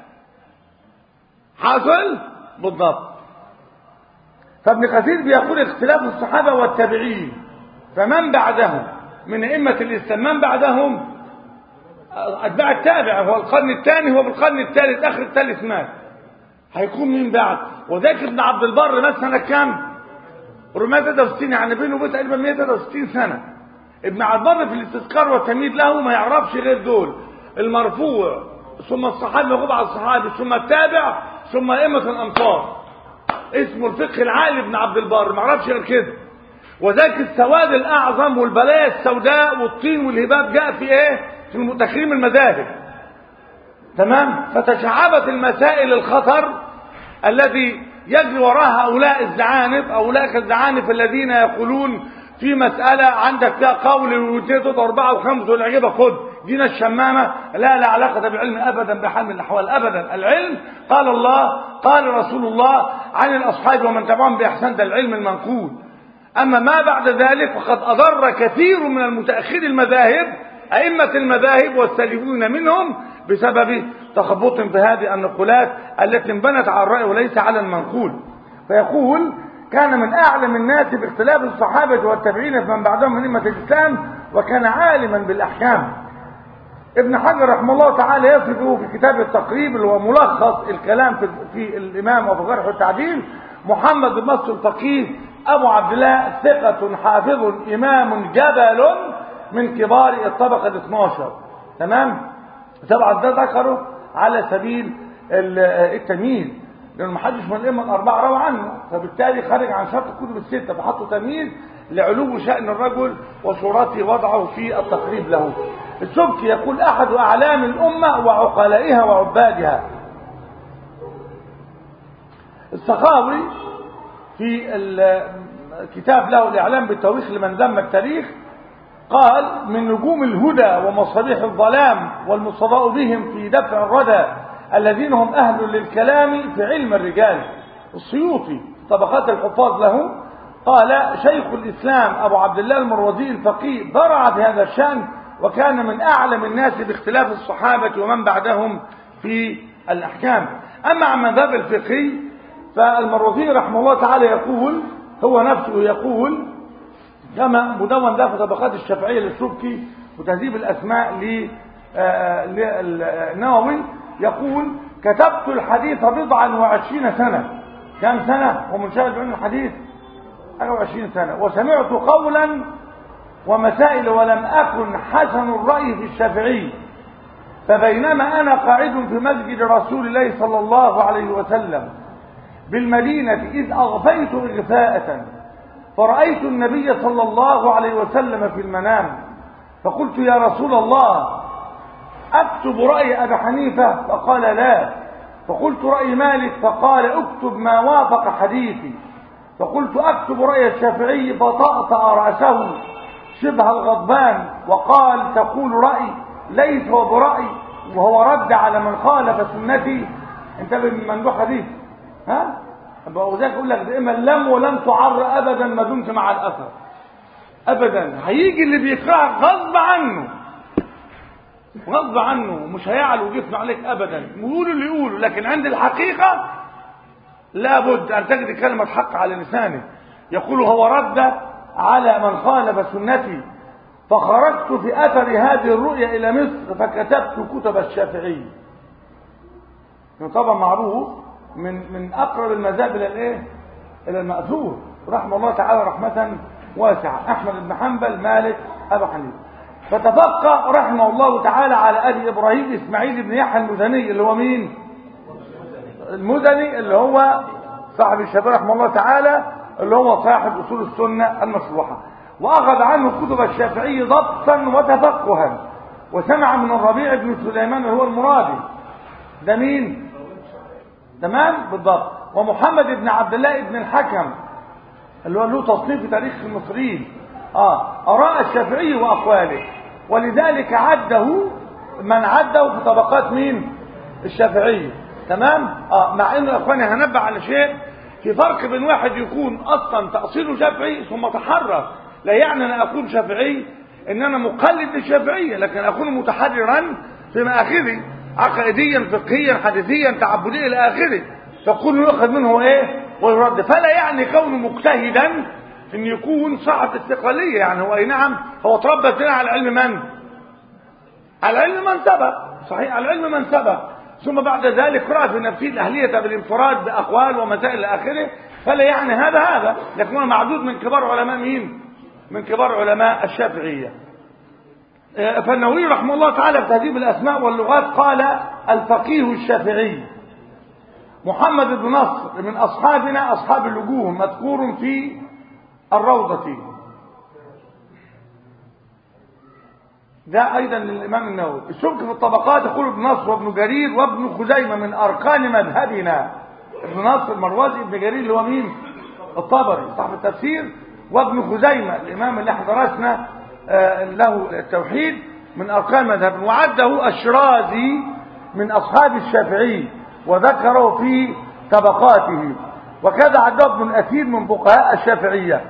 حاصل بالضبط فابن كثير بيقول اختلاف الصحابه والتابعين فمن بعدهم من ائمه الاسلام من بعدهم اتباع التابع هو القرن الثاني هو في القرن الثالث اخر الثالث مات هيكون مين بعد وذاك ابن عبد البر مات سنه كام 463 يعني بينه وبين تقريبا 163 سنه ابن عبد البر في الاستذكار والتمهيد له ما يعرفش غير دول المرفوع ثم الصحابي يغضب على الصحابي ثم التابع ثم ائمه الامصار اسمه الفقه العالي ابن عبد البر ما يعرفش غير كده وذاك السواد الاعظم والبلايا السوداء والطين والهباب جاء في ايه في تكريم المذاهب تمام فتشعبت المسائل الخطر الذي يجري وراء هؤلاء الزعانف اولئك الزعانف الذين يقولون في مسألة عندك فيها قول واثنين ثلاثة أربعة وخمسة والعجيبة خد دين الشمامة لا لا علاقة بالعلم أبدا بحال من الأحوال أبدا العلم قال الله قال رسول الله عن الأصحاب ومن تبعهم بإحسان ده العلم المنقول أما ما بعد ذلك فقد أضر كثير من المتأخرين المذاهب أئمة المذاهب والسالفون منهم بسبب تخبط في هذه النقولات التي انبنت على الرأي وليس على المنقول فيقول كان من أعلم الناس باختلاف الصحابة والتابعين فمن بعدهم من أئمة الإسلام وكان عالما بالأحكام ابن حجر رحمه الله تعالى يصفه في كتاب التقريب اللي هو ملخص الكلام في, في الإمام وفي جرح التعديل محمد بن نصر الفقيه أبو عبد الله ثقة حافظ إمام جبل من كبار الطبقة ال 12 تمام طبعا ده ذكره على سبيل التمييز لأنه محدش من الأئمة الأربعة روى عنه فبالتالي خرج عن شرط الكتب الستة فحطوا تمييز لعلو شأن الرجل وصورته وضعه في التقريب له السبكي يقول أحد أعلام الأمة وعقلائها وعبادها السخاوي في الكتاب له الإعلام بالتواريخ لمن ذم التاريخ قال من نجوم الهدى ومصابيح الظلام والمصطفى بهم في دفع الردى الذين هم أهل للكلام في علم الرجال السيوطي طبقات الحفاظ له قال شيخ الإسلام أبو عبد الله المروزي الفقيه برع في هذا الشأن وكان من أعلم الناس باختلاف الصحابة ومن بعدهم في الأحكام أما عن مذهب الفقهي فالمروزي رحمه الله تعالى يقول هو نفسه يقول كما مدون ده في طبقات الشافعية للسبكي وتهذيب الأسماء للنووي يقول كتبت الحديث بضعا وعشرين سنة كم سنة ومنشغل بعلم الحديث 24 سنة وسمعت قولا ومسائل ولم أكن حسن الرأي في الشافعي فبينما أنا قاعد في مسجد رسول الله صلى الله عليه وسلم بالمدينة إذ أغفيت إغفاءة فرأيت النبي صلى الله عليه وسلم في المنام فقلت يا رسول الله أكتب رأي أبي حنيفة فقال لا فقلت رأي مالك فقال اكتب ما وافق حديثي فقلت أكتب رأي الشافعي فطأطأ رأسه شبه الغضبان وقال تقول رأي ليس هو برأي وهو رد على من خالف سنتي انتبه من ممدوح حديث ها وذلك يقول لك دائما لم ولن تعر ابدا ما دمت مع الاثر ابدا هيجي اللي بيكرهك غصب عنه غصب عنه مش هيعلو جسمه عليك ابدا ويقولوا اللي يقولوا لكن عند الحقيقه لابد ان تجد كلمه حق على لسانه يقول هو رد على من خالف سنتي فخرجت في اثر هذه الرؤيا الى مصر فكتبت كتب الشافعي طبعا معروف من من اقرب المذاهب الى الايه الى الماثور رحمه الله تعالى رحمه واسعه احمد بن حنبل مالك ابو حنيفه فتفقه رحمه الله تعالى على ابي ابراهيم اسماعيل بن يحيى المزني اللي هو مين المزني اللي هو صاحب الشافعي رحمه الله تعالى اللي هو صاحب اصول السنه المشروحه واخذ عنه كتب الشافعي ضبطا وتفقها وسمع من الربيع بن سليمان اللي هو المرادي ده مين تمام بالضبط ومحمد بن عبد الله بن الحكم اللي هو له تصنيف في تاريخ المصريين اه اراء الشافعي واقواله ولذلك عده من عده في طبقات مين الشافعي تمام اه مع انه يا اخواني هنبه على شيء في فرق بين واحد يكون اصلا تاصيله شافعي ثم تحرر لا يعني انا اكون شافعي ان انا مقلد للشافعيه لكن اكون متحررا في مآخذي عقائديا فقهيا حديثيا تعبديا الى اخره فكل يؤخذ منه ايه ويرد فلا يعني كونه مجتهدا ان يكون صاحب استقلاليه يعني هو اي نعم هو تربى فينا على علم من على علم من سبق صحيح على علم من سبق ثم بعد ذلك رأى في نفسه الأهلية بالانفراد بأقوال ومسائل إلى آخره فلا يعني هذا هذا لكن هو معدود من كبار علماء مين من كبار علماء الشافعية فالنووي رحمه الله تعالى في تهذيب الأسماء واللغات قال الفقيه الشافعي محمد بن نصر من أصحابنا أصحاب الوجوه مذكور في الروضة ده أيضا للإمام النووي السبك في الطبقات يقول ابن نصر وابن جرير وابن خزيمة من أركان مذهبنا ابن نصر المروزي ابن جرير اللي هو مين الطبري صاحب التفسير وابن خزيمة الإمام اللي احنا درسنا له التوحيد من أركان مذهب وعده الشرازي من أصحاب الشافعي وذكره في طبقاته وكذا عده ابن الأثير من فقهاء الشافعية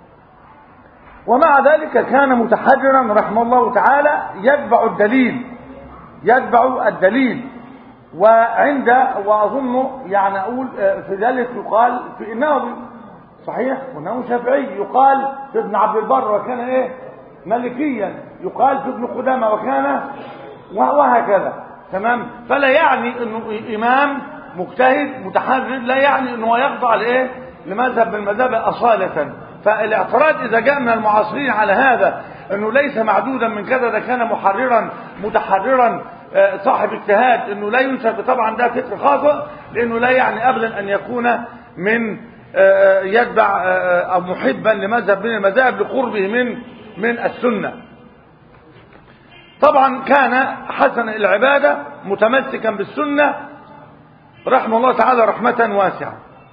ومع ذلك كان متحجرا رحمه الله تعالى يتبع الدليل يتبع الدليل وعند واظن يعني اقول في ذلك يقال في النووي صحيح والنووي شافعي يقال في ابن عبد البر وكان ايه مالكيا يقال في ابن قدامه وكان وهكذا تمام فلا يعني انه امام مجتهد متحرر لا يعني انه يخضع لايه لمذهب من المذاهب اصاله فالاعتراض اذا جاء من المعاصرين على هذا انه ليس معدودا من كذا ده كان محررا متحررا صاحب اجتهاد انه لا ينسب طبعا ده فكر خاطئ لانه لا يعني ابدا ان يكون من يتبع او محبا لمذهب من المذاهب لقربه من من السنه طبعا كان حسن العباده متمسكا بالسنه رحمه الله تعالى رحمه واسعه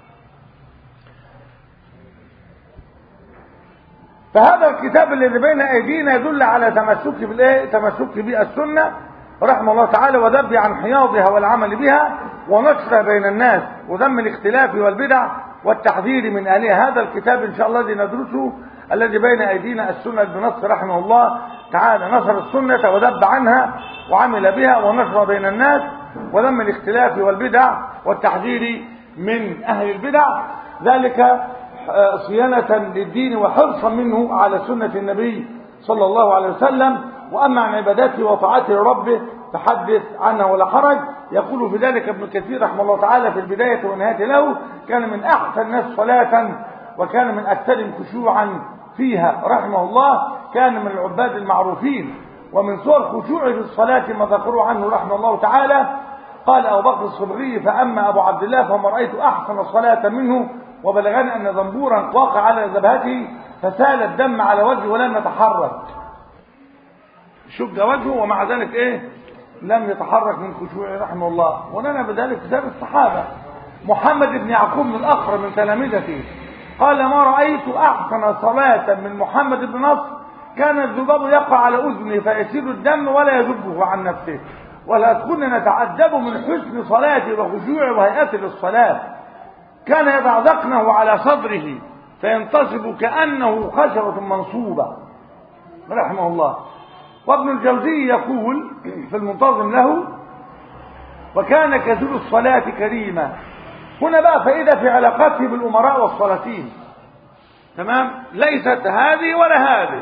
فهذا الكتاب الذي بين ايدينا يدل على تمسك بالايه تمسك بالسنه رحمه الله تعالى وذب عن حياضها والعمل بها ونشرها بين الناس وذم الاختلاف والبدع والتحذير من اهلها هذا الكتاب ان شاء الله الذي ندرسه الذي بين ايدينا السنه بنص رحمه الله تعالى نشر السنه وذب عنها وعمل بها ونشرها بين الناس وذم الاختلاف والبدع والتحذير من اهل البدع ذلك صيانة للدين وحرصا منه على سنة النبي صلى الله عليه وسلم وأما عن عبادته وطاعته لربه فحدث عنه ولا حرج يقول في ذلك ابن كثير رحمه الله تعالى في البداية والنهاية له كان من أحسن الناس صلاة وكان من أكثرهم خشوعا فيها رحمه الله كان من العباد المعروفين ومن صور خشوعه في الصلاة ما ذكروا عنه رحمه الله تعالى قال أبو بكر الصبغي فأما أبو عبد الله فما رأيت أحسن صلاة منه وبلغني أن ذنبورا وقع على جبهته فسال الدم على وجهه ولم يتحرك شج وجهه ومع ذلك ايه لم يتحرك من خشوعه رحمه الله ولنا بذلك كتاب الصحابة محمد بن يعقوب بن الأخر من تلامذته قال ما رأيت أحسن صلاة من محمد بن نصر كان الذباب يقع على أذنه فيسيل الدم ولا يذبه عن نفسه ولا كنا نتعجب من حسن صلاته وخشوعه وهيئته للصلاة كان يضع ذقنه على صدره فينتصب كأنه خشبة منصوبة رحمه الله وابن الجوزي يقول في المنتظم له وكان كذل الصلاة كريما هنا بقى فائدة في علاقته بالأمراء والصلاتين تمام ليست هذه ولا هذه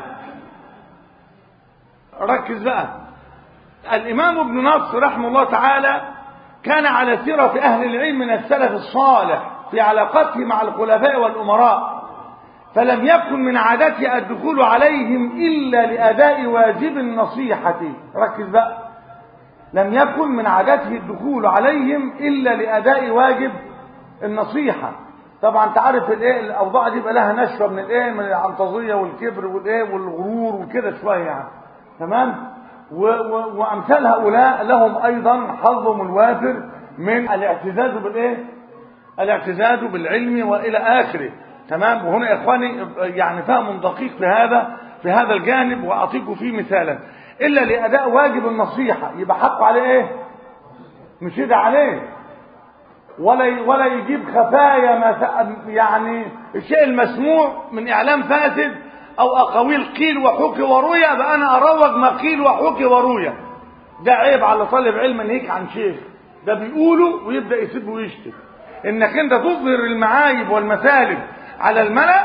ركز بقى الإمام ابن نصر رحمه الله تعالى كان على سيرة أهل العلم من السلف الصالح في علاقته مع الخلفاء والأمراء فلم يكن من عادته الدخول عليهم إلا لأداء واجب النصيحة ركز بقى لم يكن من عادته الدخول عليهم إلا لأداء واجب النصيحة طبعا انت عارف الايه الاوضاع دي بقى لها نشوه من الايه من العنطزيه والكبر والايه والغرور وكده شويه يعني تمام و و وامثال هؤلاء لهم ايضا حظهم الوافر من الاعتزاز بالايه الاعتزاز بالعلم والى اخره تمام وهنا يا اخواني يعني فهم دقيق في هذا في هذا الجانب واعطيكم فيه مثالا الا لاداء واجب النصيحه يبقى حقه عليه ايه مش يدعى عليه ولا ولا يجيب خفايا يعني الشيء المسموع من اعلام فاسد او اقاويل قيل وحكي وروي بقى انا اروج ما قيل وحكي وروي ده عيب على طالب علم ان هيك عن شيخ ده بيقوله ويبدا يسيب ويشتم انك انت تظهر المعايب والمثالب على الملأ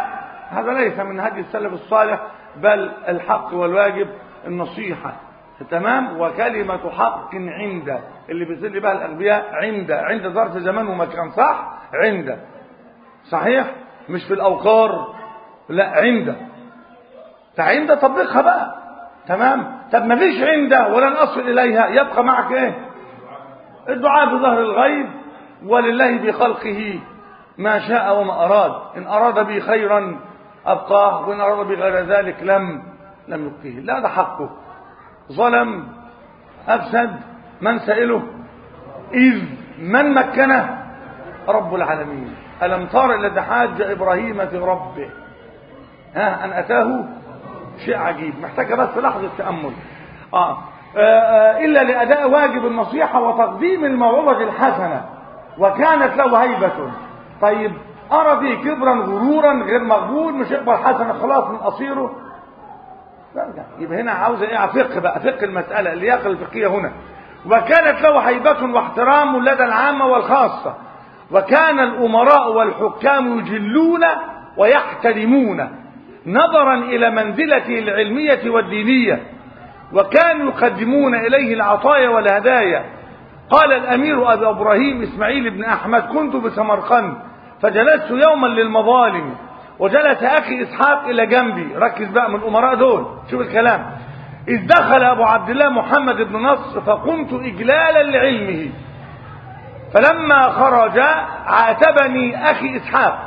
هذا ليس من هدي السلف الصالح بل الحق والواجب النصيحة تمام وكلمة حق عند اللي بيصل بها الأغبياء عند عند ظرف زمان ومكان صح عند صحيح مش في الأوقار لا عند فعند طبقها بقى تمام طب ما فيش عند ولن أصل إليها يبقى معك ايه الدعاء بظهر الغيب ولله بخلقه ما شاء وما أراد إن أراد بي خيرا أبقاه وإن أراد بغير ذلك لم لم يبقيه لا ده حقه ظلم أفسد من سائله إذ من مكنه رب العالمين ألم تر الذي حاج إبراهيم في ربه ها أن أتاه شيء عجيب محتاجة بس لحظة تأمل آه. آه آه إلا لأداء واجب النصيحة وتقديم الموعظة الحسنة وكانت له هيبة طيب أرى فيه كبرا غرورا غير مقبول مش يقبل حسنة خلاص من أصيره لا يبقى هنا عاوز ايه فقه بقى فقه المسألة اللياقة الفقهية هنا وكانت له هيبة واحترام لدى العامة والخاصة وكان الأمراء والحكام يجلون ويحترمون نظرا إلى منزلته العلمية والدينية وكانوا يقدمون إليه العطايا والهدايا قال الأمير أبي إبراهيم إسماعيل بن أحمد كنت بسمرقند فجلست يوما للمظالم وجلس أخي إسحاق إلى جنبي ركز بقى من الأمراء دول شوف الكلام إذ دخل أبو عبد الله محمد بن نصر فقمت إجلالا لعلمه فلما خرج عاتبني أخي إسحاق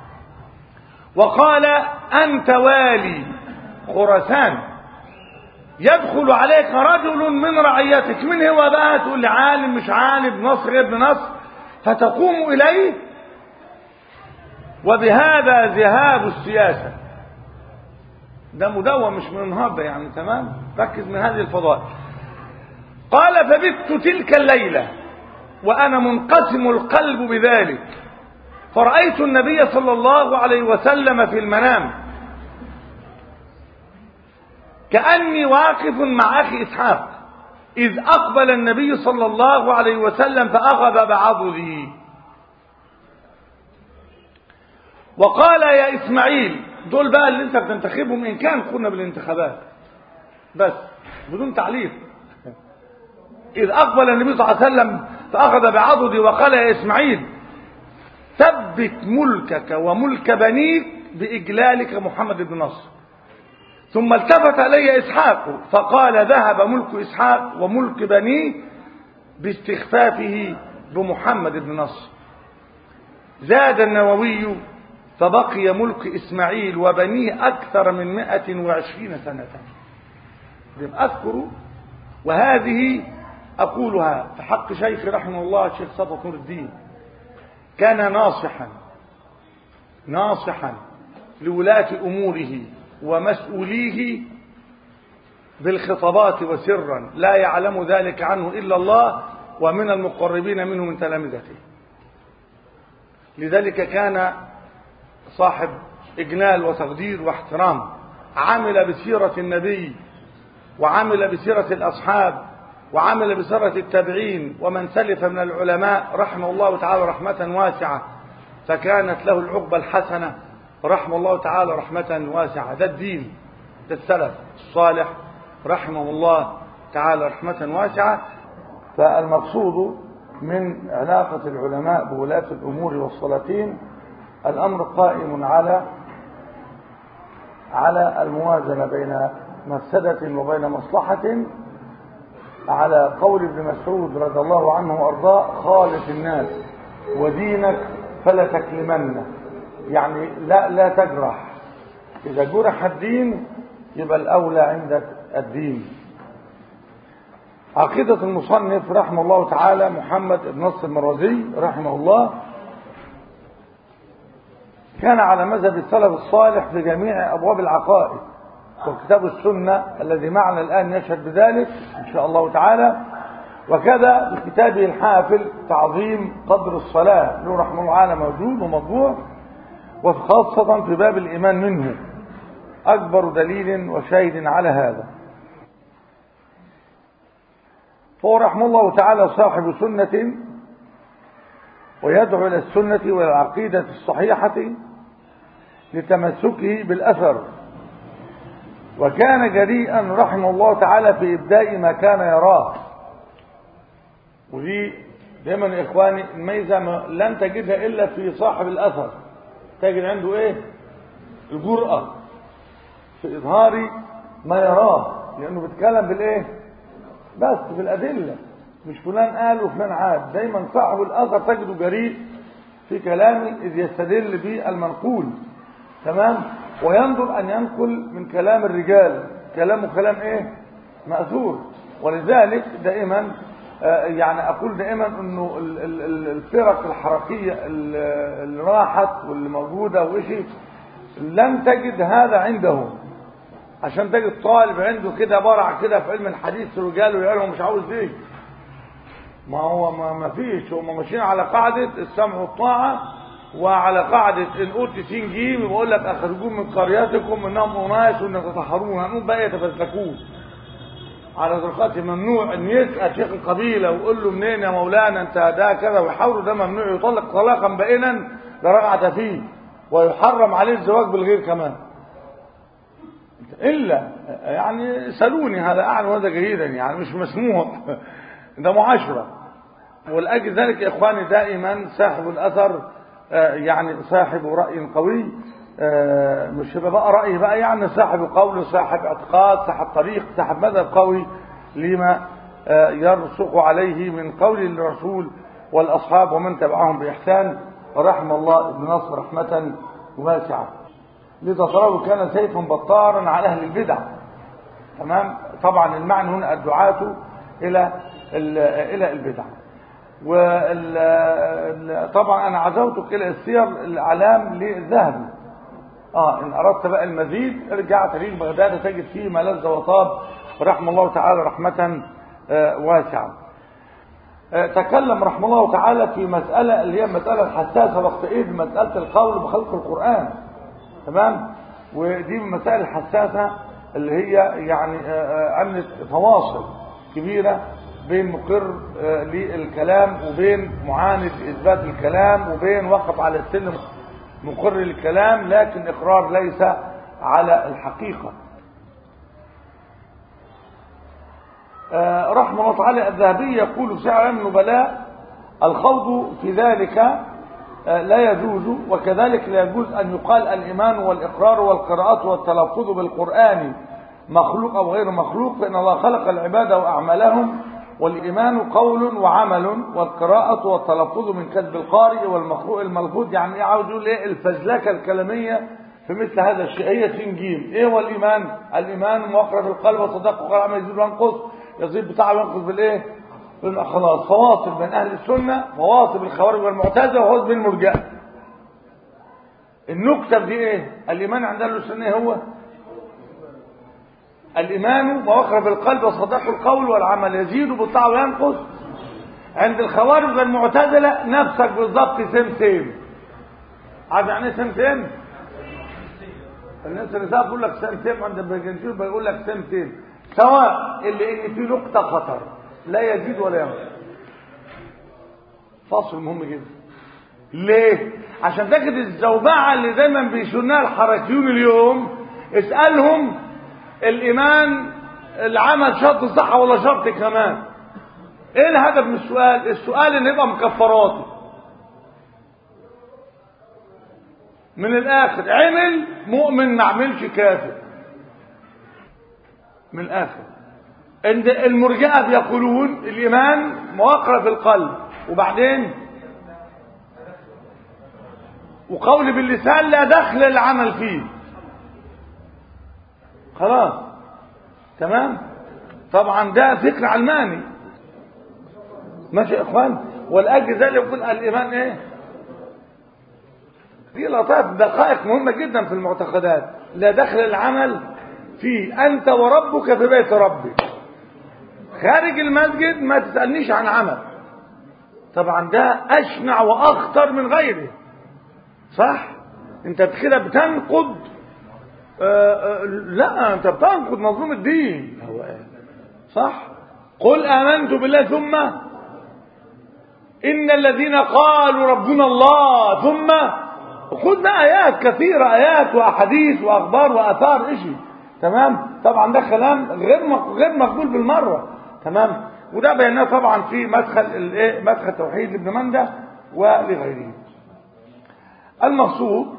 وقال أنت والي خراسان يدخل عليك رجل من رعيتك من هو بقى تقول لي عالم مش عالم نصر غير نصر فتقوم إليه وبهذا ذهاب السياسة ده مدون مش من النهارده يعني تمام ركز من هذه الفضائل قال فبت تلك الليلة وأنا منقسم القلب بذلك فرأيت النبي صلى الله عليه وسلم في المنام كأني واقف مع أخي إسحاق إذ أقبل النبي صلى الله عليه وسلم فأخذ بعضده وقال يا إسماعيل دول بقى اللي انت بتنتخبهم إن كان كنا بالانتخابات بس بدون تعليق إذ أقبل النبي صلى الله عليه وسلم فأخذ بعضدي وقال يا إسماعيل ثبت ملكك وملك بنيك بإجلالك محمد بن نصر ثم التفت إلي إسحاق فقال ذهب ملك إسحاق وملك بنيه باستخفافه بمحمد بن نصر زاد النووي فبقي ملك إسماعيل وبنيه أكثر من مئة وعشرين سنة أذكر وهذه أقولها في حق شيخ رحمه الله الشيخ صفوة نور الدين كان ناصحا ناصحا لولاة أموره ومسؤوليه بالخطابات وسرا لا يعلم ذلك عنه إلا الله ومن المقربين منه من تلامذته لذلك كان صاحب إجلال وتقدير واحترام عمل بسيرة النبي وعمل بسيرة الأصحاب وعمل بسيرة التابعين ومن سلف من العلماء رحمه الله تعالى رحمة واسعة فكانت له العقبة الحسنة رحمه الله تعالى رحمة واسعة ده الدين ده السلف الصالح رحمه الله تعالى رحمة واسعة فالمقصود من علاقة العلماء بولاة الأمور والسلاطين الأمر قائم على على الموازنة بين مفسدة وبين مصلحة على قول ابن مسعود رضي الله عنه وارضاه خالف الناس ودينك فلا تكلمن يعني لا لا تجرح اذا جرح الدين يبقى الاولى عندك الدين عقيدة المصنف رحمه الله تعالى محمد بن نصر المروزي رحمه الله كان على مذهب السلف الصالح في جميع ابواب العقائد وكتاب السنة الذي معنا الآن يشهد بذلك إن شاء الله تعالى وكذا بكتابه الحافل تعظيم قدر الصلاة له رحمه الله تعالى موجود ومطبوع وخاصة في باب الإيمان منه أكبر دليل وشاهد على هذا فهو رحمه الله تعالى صاحب سنة ويدعو إلى السنة والعقيدة الصحيحة لتمسكه بالأثر وكان جريئا رحمه الله تعالى في إبداء ما كان يراه ودي دايما يا إخواني الميزة ما لن تجدها إلا في صاحب الأثر تجد عنده إيه الجرأة في إظهار ما يراه لأنه بيتكلم بالإيه بس في الأدلة مش فلان قال وفلان عاد دايما صاحب الأثر تجده جريء في كلامه إذ يستدل به المنقول تمام وينظر أن ينقل من كلام الرجال كلامه كلام إيه مأثور ولذلك دائما آه، يعني أقول دائما أنه ال- ال- ال- الفرق الحركية ال- اللي راحت واللي موجودة وإشي لن تجد هذا عندهم عشان تجد طالب عنده كده برع كده في علم الحديث رجال ويقول مش عاوز ايه ما هو ما, ما فيش هم ماشيين على قاعدة السمع والطاعة وعلى قاعدة إن قلت سين جيم بيقول لك أخرجون من قريتكم إنهم أناس وإن تطهرون هنقوم بقى يتفزلكون على درقات ممنوع إن يسأل شيخ القبيلة ويقول له منين يا مولانا أنت ده كذا ويحاولوا ده ممنوع يطلق طلاقا بائنا لا رغعة فيه ويحرم عليه الزواج بالغير كمان إلا يعني سألوني هذا أعلم هذا جيدا يعني مش مسموح ده معاشرة ولأجل ذلك يا إخواني دائما صاحب الأثر آه، يعني صاحب رأي قوي آه، مش هيبقى بقى رأي بقى يعني صاحب قول صاحب اعتقاد صاحب طريق صاحب مذهب قوي لما آه، يرسخ عليه من قول الرسول والأصحاب ومن تبعهم بإحسان ورحم الله ابن نصر رحمة واسعة لتصرفه كان سيفا بطارا على أهل البدع تمام طبعا المعنى هنا الدعاة إلى ال- إلى البدع وطبعا أنا عزوتك إلى السير الأعلام للذهبي اه ان اردت بقى المزيد ارجع تاريخ بغداد تجد فيه ما لذ وطاب رحمه الله تعالى رحمة آه، واسعة آه، تكلم رحمه الله تعالى في مسألة اللي هي مسألة حساسة وقت إذ مسألة القول بخلق القرآن تمام ودي من المسائل الحساسة اللي هي يعني آه، آه، عملت فواصل كبيرة بين مقر آه، للكلام وبين معاند إثبات الكلام وبين وقف على السلم مقر للكلام لكن إقرار ليس على الحقيقة آه، رحمه الله تعالى الذهبي يقول في شعر النبلاء الخوض في ذلك آه، لا يجوز وكذلك لا يجوز أن يقال الإيمان والإقرار والقراءة والتلفظ بالقرآن مخلوق أو غير مخلوق فإن الله خلق العباد وأعمالهم والإيمان قول وعمل والقراءة والتلفظ من كذب القارئ والمقروء الملفوظ يعني إيه عاوز يقول إيه الفزلكة الكلامية في مثل هذا الشيء هي تنجيم إيه هو الإيمان؟ الإيمان موقر في القلب وصدق وقال عما يزيد وينقص يزيد بتاعه وينقص بالإيه؟ بالخلاص فواصل بين أهل السنة وواصل بالخوارج والمعتزلة وواصل بين المرجئة النكتة دي إيه؟ الإيمان عند أهل السنة هو الإيمان مواقع بالقلب وصدق القول والعمل يزيد بالطاعة وينقص عند الخوارج والمعتزلة نفسك بالضبط سم سم عارف يعني ايه سم سم؟ الناس اللي تعرف يقول لك سم سم عند البرجنتين بيقول لك سم سم سواء اللي ان في نقطة خطر لا يزيد ولا ينقص فاصل مهم جدا ليه؟ عشان تجد الزوبعة اللي دايما بيشنها الحركيون اليوم اسألهم الإيمان العمل شرط صحة ولا شرط كمان ايه الهدف من السؤال السؤال ان يبقى مكفراتي من الاخر عمل مؤمن ما عملش كافر من الاخر عند المرجئه بيقولون الايمان مواقع في القلب وبعدين وقول باللسان لا دخل العمل فيه خلاص تمام طبعا ده فكر علماني ماشي يا اخوان والاجل ذلك يقول الايمان ايه دي لطائف دقائق مهمة جدا في المعتقدات لا دخل العمل فيه أنت وربك في بيت ربك خارج المسجد ما تسألنيش عن عمل طبعا ده أشنع وأخطر من غيره صح انت كده بتنقض آه آه لا انت بتنقض مظلوم الدين صح قل آمنت بالله ثم إن الذين قالوا ربنا الله ثم خد بقى ايات كثيره ايات واحاديث واخبار واثار اشي تمام طبعا ده كلام غير مق- غير مقبول بالمره تمام وده بيناه طبعا في مدخل الايه مدخل توحيد ابن منده ولغيره المقصود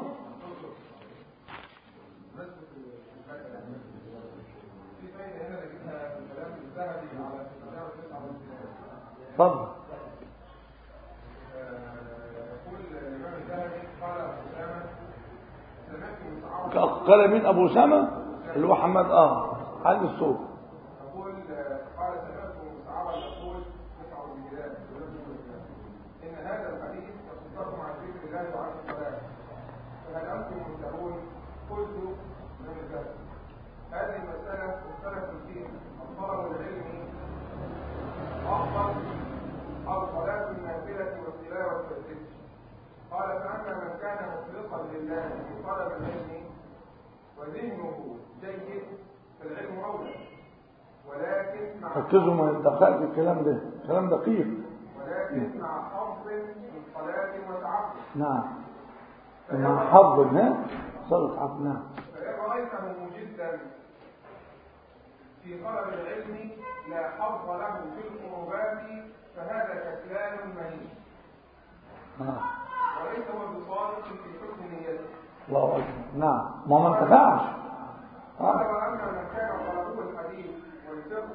اتفضل قال مين ابو اسامه اللي هو حماد اه علي الصوت يقول قال سمعت مصعبا يقول نفع البلاد ان هذا الحديث يصدكم عن ذكر الله وعن الصلاه فهل انتم منتهون قلت من ذلك هذه المساله مختلف فيها الطلب العلمي افضل او صلاه النافله والتلاوه والذكر قال فاما من كان مخلصا لله في طلب العلم وذهنه جيد فالعلم اولى ولكن مع ركزوا ما يدققش الكلام ده كلام دقيق ولكن مع حظ من صلاة وتعبد نعم مع حظ ها صلت حظ نعم فإن رأيته مجدا في طلب العلم لا حظ له في القربات فهذا كسلان مهين آه. وليس هو بصادق في حكم نيته الله اكبر نعم ما ما انتفعش قال آه. وأما من كان طلبه الحديث والفقه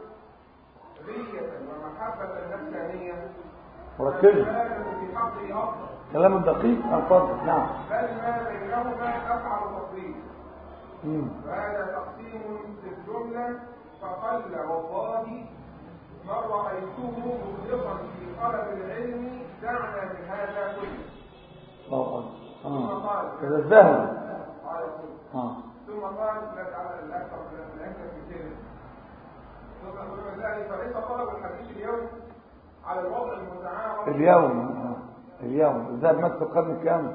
غية ومحبة نفسانية وركزوا فالعبادة في حقه أفضل كلام الدقيق آه، اتفضل نعم بل ما بينهما أفعل تفضيل مم. وهذا تقسيم في الجملة فقل والله من رأيته مخلصا في طلب العلم دعنا من هذا كله الله اكبر اه كده الذهب قال قل اه ثم قال لا تعالى الأكثر من الأكثر في كده ثم ثم ذلك فليس طلب الحديث اليوم على الوضع المتعارف اليوم آه. اليوم الذهب مات في القرن الكام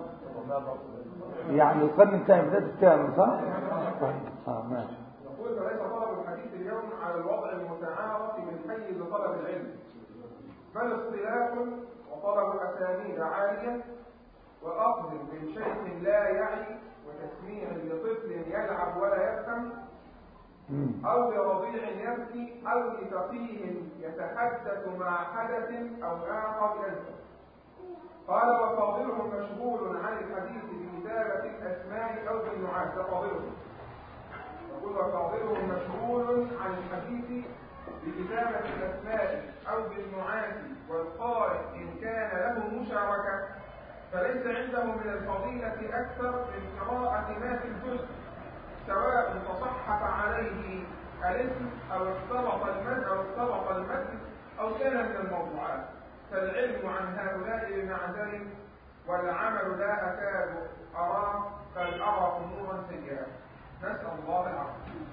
يعني القرن الثاني بدايه الثامن صح طيب اه ماشي يقول فليس طلب الحديث اليوم على الوضع المتعارف من حيز طلب العلم بل اختلاف وطلب أسانيد عالية وأخذ من شيخ لا يعي وتسميع لطفل يلعب ولا يفهم مم. أو لرضيع يبكي أو لفقيه يتحدث مع حدث أو آخر ينسى قال وفاضلهم مشغول عن الحديث بكتابة الأسماء أو بالنعاس ده فاضلهم يقول وفاضلهم مشغول عن الحديث بكتابة الأسماء أو بالنعاس والقارئ إن كان له مشاركة فليس عنده من الفضيلة أكثر من قراءة ما في الجزء سواء تصحف عليه الاسم أو اختلط المد أو اختلط المد أو كان من الموضوعات فالعلم عن هؤلاء بمعزل والعمل لا أكاد أراه بل أرى أمورا سيئة نسأل الله العافية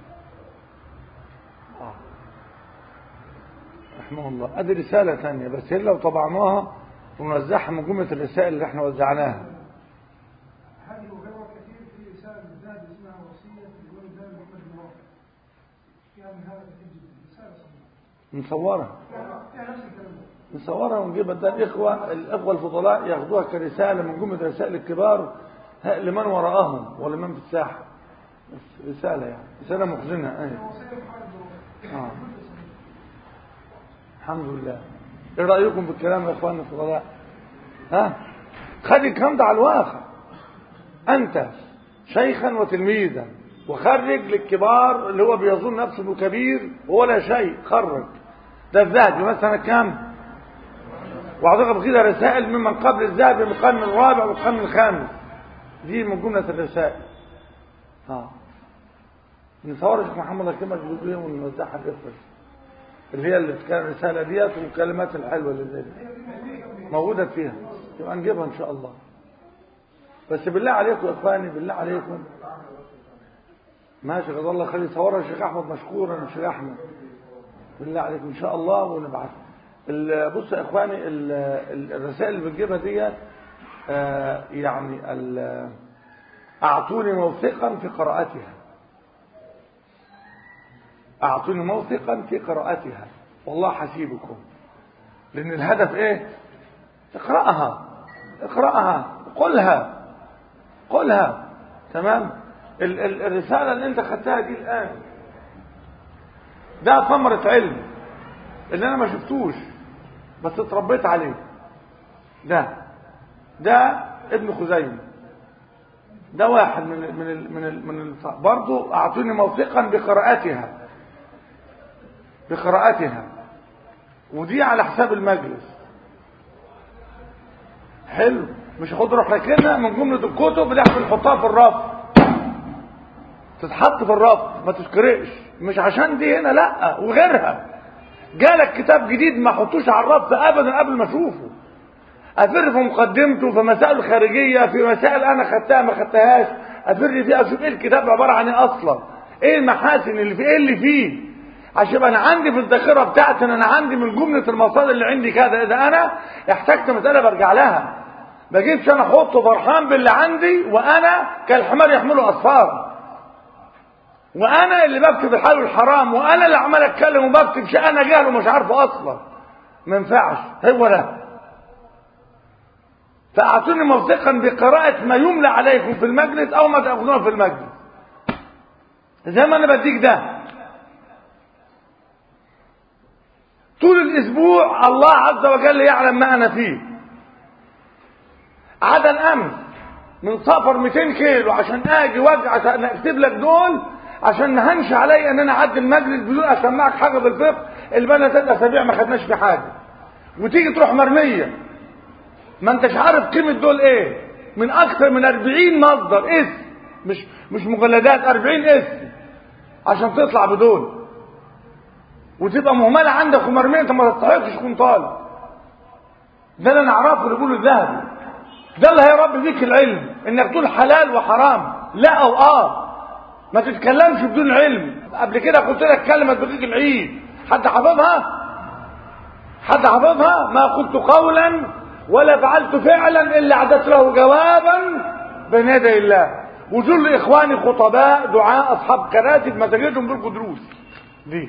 آه. رحمه الله ادي رسالة ثانية بس هي لو طبعناها ونوزعها من جملة الرسائل اللي احنا وزعناها هذه وغيرها كثير في رسالة بالذات اسمها وصية الإمام الدائم محمد بن رافع فيها من هذا كثير جدا رسالة صغيرة نصورها فيها فيها نفس الكلام ده نصورها ونجيبها ده الإخوة الإخوة الفضلاء ياخدوها كرسالة من جملة رسائل الكبار ها، لمن وراءهم ولمن في الساحة بس رسالة يعني رسالة محزنة أيه. وصية محمد بن رافع آه. الحمد لله ايه رأيكم بالكلام يا اخواننا الفضلاء ها خلي الكلام ده على الواقع انت شيخا وتلميذا وخرج للكبار اللي هو بيظن نفسه انه كبير ولا شيء خرج ده الذهبي مثلا كام وعطيك كده رسائل ممن قبل الذهبي من القرن الرابع والقرن الخامس دي من جملة الرسائل اه نصور شيخ محمد الكلمة الجزئية ونوزعها الإخوة اللي هي اللي كان الرسالة ديت والكلمات الحلوة اللي زي دي موجودة فيها يبقى نجيبها إن شاء الله بس بالله عليكم يا إخواني بالله عليكم ماشي غض الله خلي صورها الشيخ أحمد مشكورا الشيخ أحمد بالله عليكم إن شاء الله ونبعث ال- بصوا يا إخواني ال- ال- الرسائل اللي بنجيبها ديت آه، يعني ال- أعطوني موثقا في قراءتها أعطوني موثقا في قراءتها والله حسيبكم لأن الهدف إيه اقرأها اقرأها قلها قولها تمام ال ال الرسالة اللي انت خدتها دي الآن ده ثمرة علم اللي انا ما شفتوش بس اتربيت عليه ده ده ابن خزيمة ده واحد من ال من ال من ال من ال برضه اعطوني موثقا بقراءتها بقراءتها ودي على حساب المجلس حلو مش هاخد روح لكنها من جملة الكتب اللي احنا بنحطها في الرف تتحط في الرف ما تتقرأش مش عشان دي هنا لا وغيرها جالك كتاب جديد ما احطوش على الرف ابدا قبل ما اشوفه افر في مقدمته في مسائل خارجيه في مسائل انا خدتها ما خدتهاش افر فيه اشوف ايه الكتاب عباره عن ايه اصلا ايه المحاسن اللي فيه ايه اللي فيه عشان انا عندي في الذاكره بتاعتي انا عندي من جمله المصادر اللي عندي كذا اذا انا احتجت مساله برجع لها ما اجيبش انا احطه فرحان باللي عندي وانا كالحمار يحمله اصفار وانا اللي بكتب الحلال والحرام وانا اللي عمال اتكلم وبكتب شيء انا جاهل ومش عارفه اصلا ما ينفعش هو ده فاعطوني موثقا بقراءة ما يملى عليكم في المجلس او ما تأخذونه في المجلس زي ما انا بديك ده طول الاسبوع الله عز وجل يعلم ما انا فيه عدا الامس من سفر 200 كيلو عشان اجي واجي عشان اكتب لك دول عشان ما هنش عليا ان انا اعدي المجلس بدون اسمعك حاجه بالفقه اللي بقى ثلاث اسابيع ما خدناش في حاجه وتيجي تروح مرميه ما انتش عارف قيمه دول ايه من اكثر من 40 مصدر اسم مش مش مجلدات 40 اسم عشان تطلع بدول وتبقى مهمله عندك ومرميه انت ما تستحقش تكون طالب ده اللي نعرفه اللي بيقولوا الذهبي ده اللي هيربي فيك العلم انك تقول حلال وحرام لا او اه ما تتكلمش بدون علم قبل كده قلت لك كلمه تبقيك العيد حد حافظها حد حافظها ما قلت قولا ولا فعلت فعلا الا اعددت له جوابا بين يدي الله وجل اخواني خطباء دعاء اصحاب كراتب مساجدهم دول دروس دي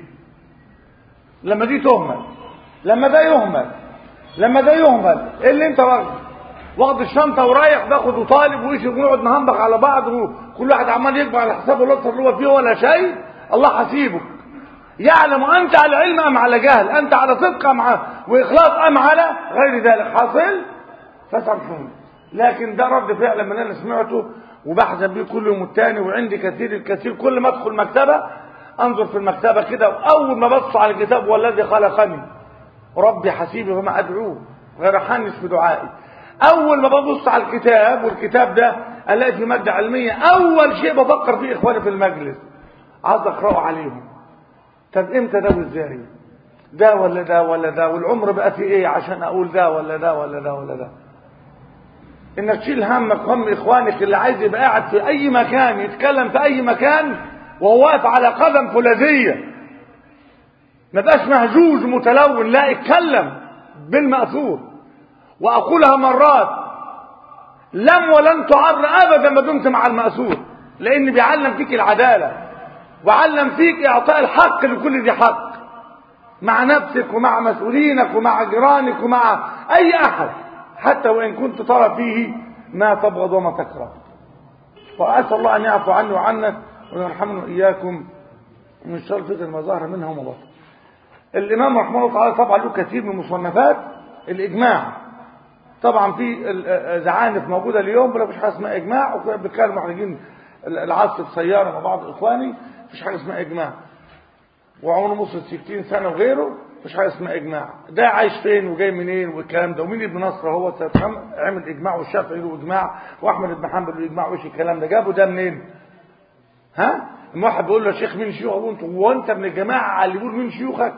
لما دي تهمل لما ده يهمل لما ده يهمل ايه اللي انت واخده واخد الشنطه ورايح باخد وطالب وإيش ونقعد نهنبق على بعض وكل واحد عمال يكبر على حسابه الاكثر اللي هو فيه ولا شيء الله حسيبك يعلم انت على علم ام على جهل انت على صدق ام على واخلاص ام على غير ذلك حاصل فسامحوني لكن ده رد فعل لما انا سمعته وبحث بيه كل يوم التاني وعندي كثير الكثير كل ما ادخل مكتبه انظر في المكتبه كده واول ما بص على الكتاب والذي خلقني ربي حسيبي فما ادعوه غير حنس في دعائي اول ما ببص على الكتاب والكتاب ده الاقي في ماده علميه اول شيء بفكر فيه اخواني في المجلس عايز اقراه عليهم طب امتى ده وازاي ده ولا ده ولا ده والعمر بقى فيه ايه عشان اقول ده ولا ده ولا ده ولا ده انك تشيل همك هم اخوانك اللي عايز يبقى قاعد في اي مكان يتكلم في اي مكان وهو واقف على قدم فولاذيه ما بقاش مهزوز متلون لا اتكلم بالمأثور واقولها مرات لم ولن تعر ابدا ما دمت مع المأثور لان بيعلم فيك العداله وعلم فيك اعطاء الحق لكل ذي حق مع نفسك ومع مسؤولينك ومع جيرانك ومع اي احد حتى وان كنت ترى فيه ما تبغض وما تكره واسال الله ان يعفو عني وعنك ويرحمنا واياكم من شر فتن ما ظهر منها وما بطن الامام رحمه الله تعالى طبعا له كثير من المصنفات الاجماع طبعا في زعانف موجوده اليوم ولا فيش حاجه اسمها اجماع وكانوا محرجين العصر بسياره مع بعض اخواني مفيش حاجه اسمها اجماع وعمره مصر 60 سنه وغيره مفيش حاجه اسمها اجماع ده عايش فين وجاي منين والكلام ده ومين ابن نصر هو عمل اجماع والشافعي له اجماع واحمد بن حنبل له اجماع وايش الكلام ده جابوا ده منين ها اما واحد بيقول له يا شيخ مين شيوخك وانت هو انت من الجماعه اللي بيقول مين شيوخك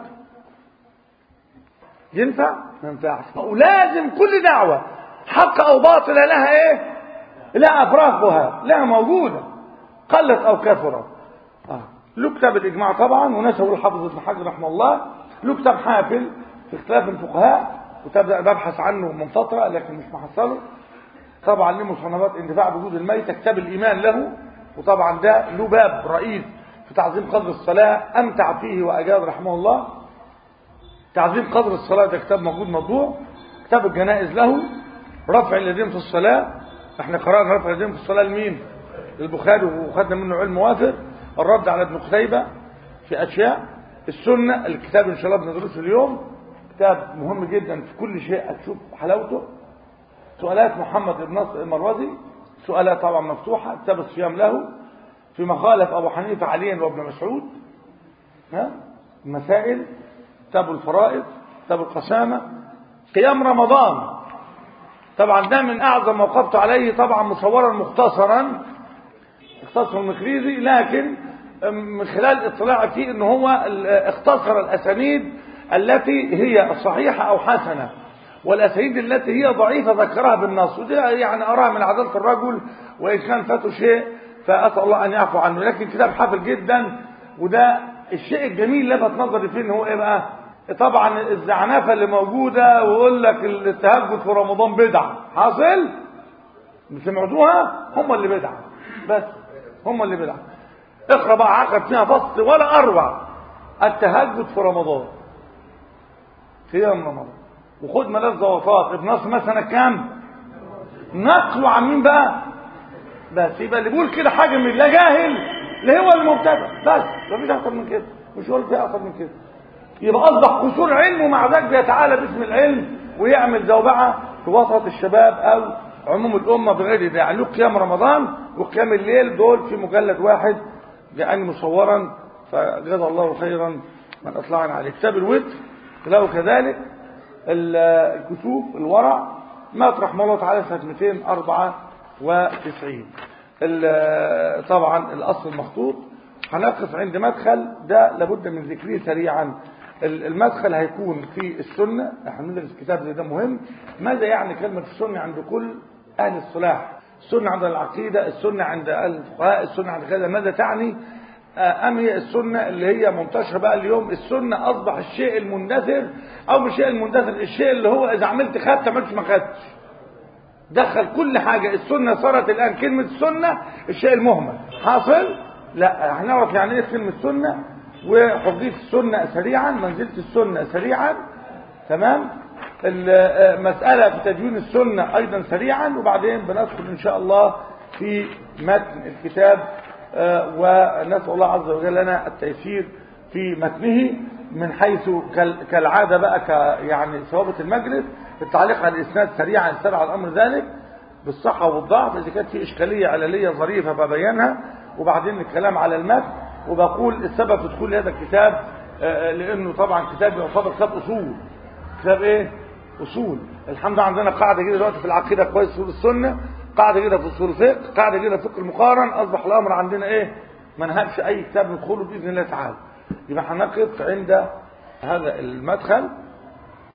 ينفع ما ينفعش ولازم كل دعوه حق او باطل لها ايه لا افراقها لها موجوده قلت او كثرت آه. له كتاب الإجماع طبعا ونسبه الحافظ ابن حجر رحمه الله له كتاب حافل في اختلاف الفقهاء كتاب ده ببحث عنه من فترة لكن مش محصله طبعا له مصنفات انتفاع بوجود الميت كتاب الإيمان له وطبعا ده له باب رئيس في تعظيم قدر الصلاة أمتع فيه وأجاد رحمه الله تعظيم قدر الصلاة ده كتاب موجود مطبوع كتاب الجنائز له رفع الذين في الصلاة احنا قرأنا رفع اليدين في الصلاة لمين البخاري وخدنا منه علم وافر الرد على ابن قتيبة في أشياء السنة الكتاب إن شاء الله بندرسه اليوم كتاب مهم جدا في كل شيء هتشوف حلاوته سؤالات محمد بن نصر المروزي سؤالات طبعا مفتوحة كتاب الصيام له في مخالف أبو حنيفة عليا وابن مسعود ها مسائل كتاب الفرائض كتاب القسامة قيام رمضان طبعا ده من أعظم ما وقفت عليه طبعا مصورا مختصرا اختصر المخريزي لكن من خلال اطلاع فيه ان هو اختصر الاسانيد التي هي صحيحة او حسنة والاسانيد التي هي ضعيفة ذكرها بالنص ودي يعني اراها من عدالة الرجل وان كان فاته شيء فاسأل الله ان يعفو عنه لكن كتاب حافل جدا وده الشيء الجميل لفت نظري فيه ان هو ايه بقى طبعا الزعنفة اللي موجودة ويقول لك التهجد في رمضان بدعة حاصل سمعتوها هم اللي بدعة بس هم اللي بدعة اقرا بقى عقد فيها فصل ولا اروع التهجد في رمضان قيام رمضان وخد ملاذ وفاط ابن نصر مثلا كام نقله عن مين بقى بس يبقى اللي بيقول كده حاجه من لا جاهل اللي هو المبتدع بس مفيش اكتر من كده مش هو فيها اكتر من كده يبقى اصبح قصور علم ومع ذلك بيتعالى باسم العلم ويعمل زوبعه في وسط الشباب او عموم الامه بغير داعي له قيام رمضان وقيام الليل دول في مجلد واحد جاءني مصورا فجزا الله خيرا من اطلعنا عليه كتاب الوتر له كذلك الكتب الورع مات رحمه الله تعالى سنه 294 طبعا الاصل المخطوط هنقف عند مدخل ده لابد من ذكره سريعا المدخل هيكون في السنة احنا بندرس كتاب زي ده مهم ماذا يعني كلمة السنة عند كل أهل الصلاح السنة عند العقيدة السنة عند الفقهاء السنة عند كذا ماذا تعني أم هي السنة اللي هي منتشرة بقى اليوم السنة أصبح الشيء المندثر أو مش الشيء المندثر الشيء اللي هو إذا عملت خدت عملتش ما خدتش دخل كل حاجة السنة صارت الآن كلمة السنة الشيء المهمل حاصل لا هنعرف يعني ايه كلمة سنة وحفظية السنة سريعا منزلة السنة سريعا تمام المسألة في تدوين السنة أيضا سريعا وبعدين بندخل إن شاء الله في متن الكتاب ونسأل الله عز وجل لنا التيسير في متنه من حيث كالعادة بقى ك يعني ثوابت المجلس التعليق على الإسناد سريعا سرع الأمر ذلك بالصحة والضعف إذا كانت في إشكالية عللية ظريفة ببينها وبعدين الكلام على المتن وبقول السبب في دخول هذا الكتاب لأنه طبعا كتاب يعتبر كتاب أصول كتاب إيه؟ أصول الحمد لله عندنا قاعدة جديدة دلوقتي في العقيدة كويس أصول السنة قاعدة جديدة في أصول الفقه قاعدة جديدة في فقه المقارن أصبح الأمر عندنا إيه؟ ما نهبش أي كتاب ندخله بإذن الله تعالى يبقى هنقف عند هذا المدخل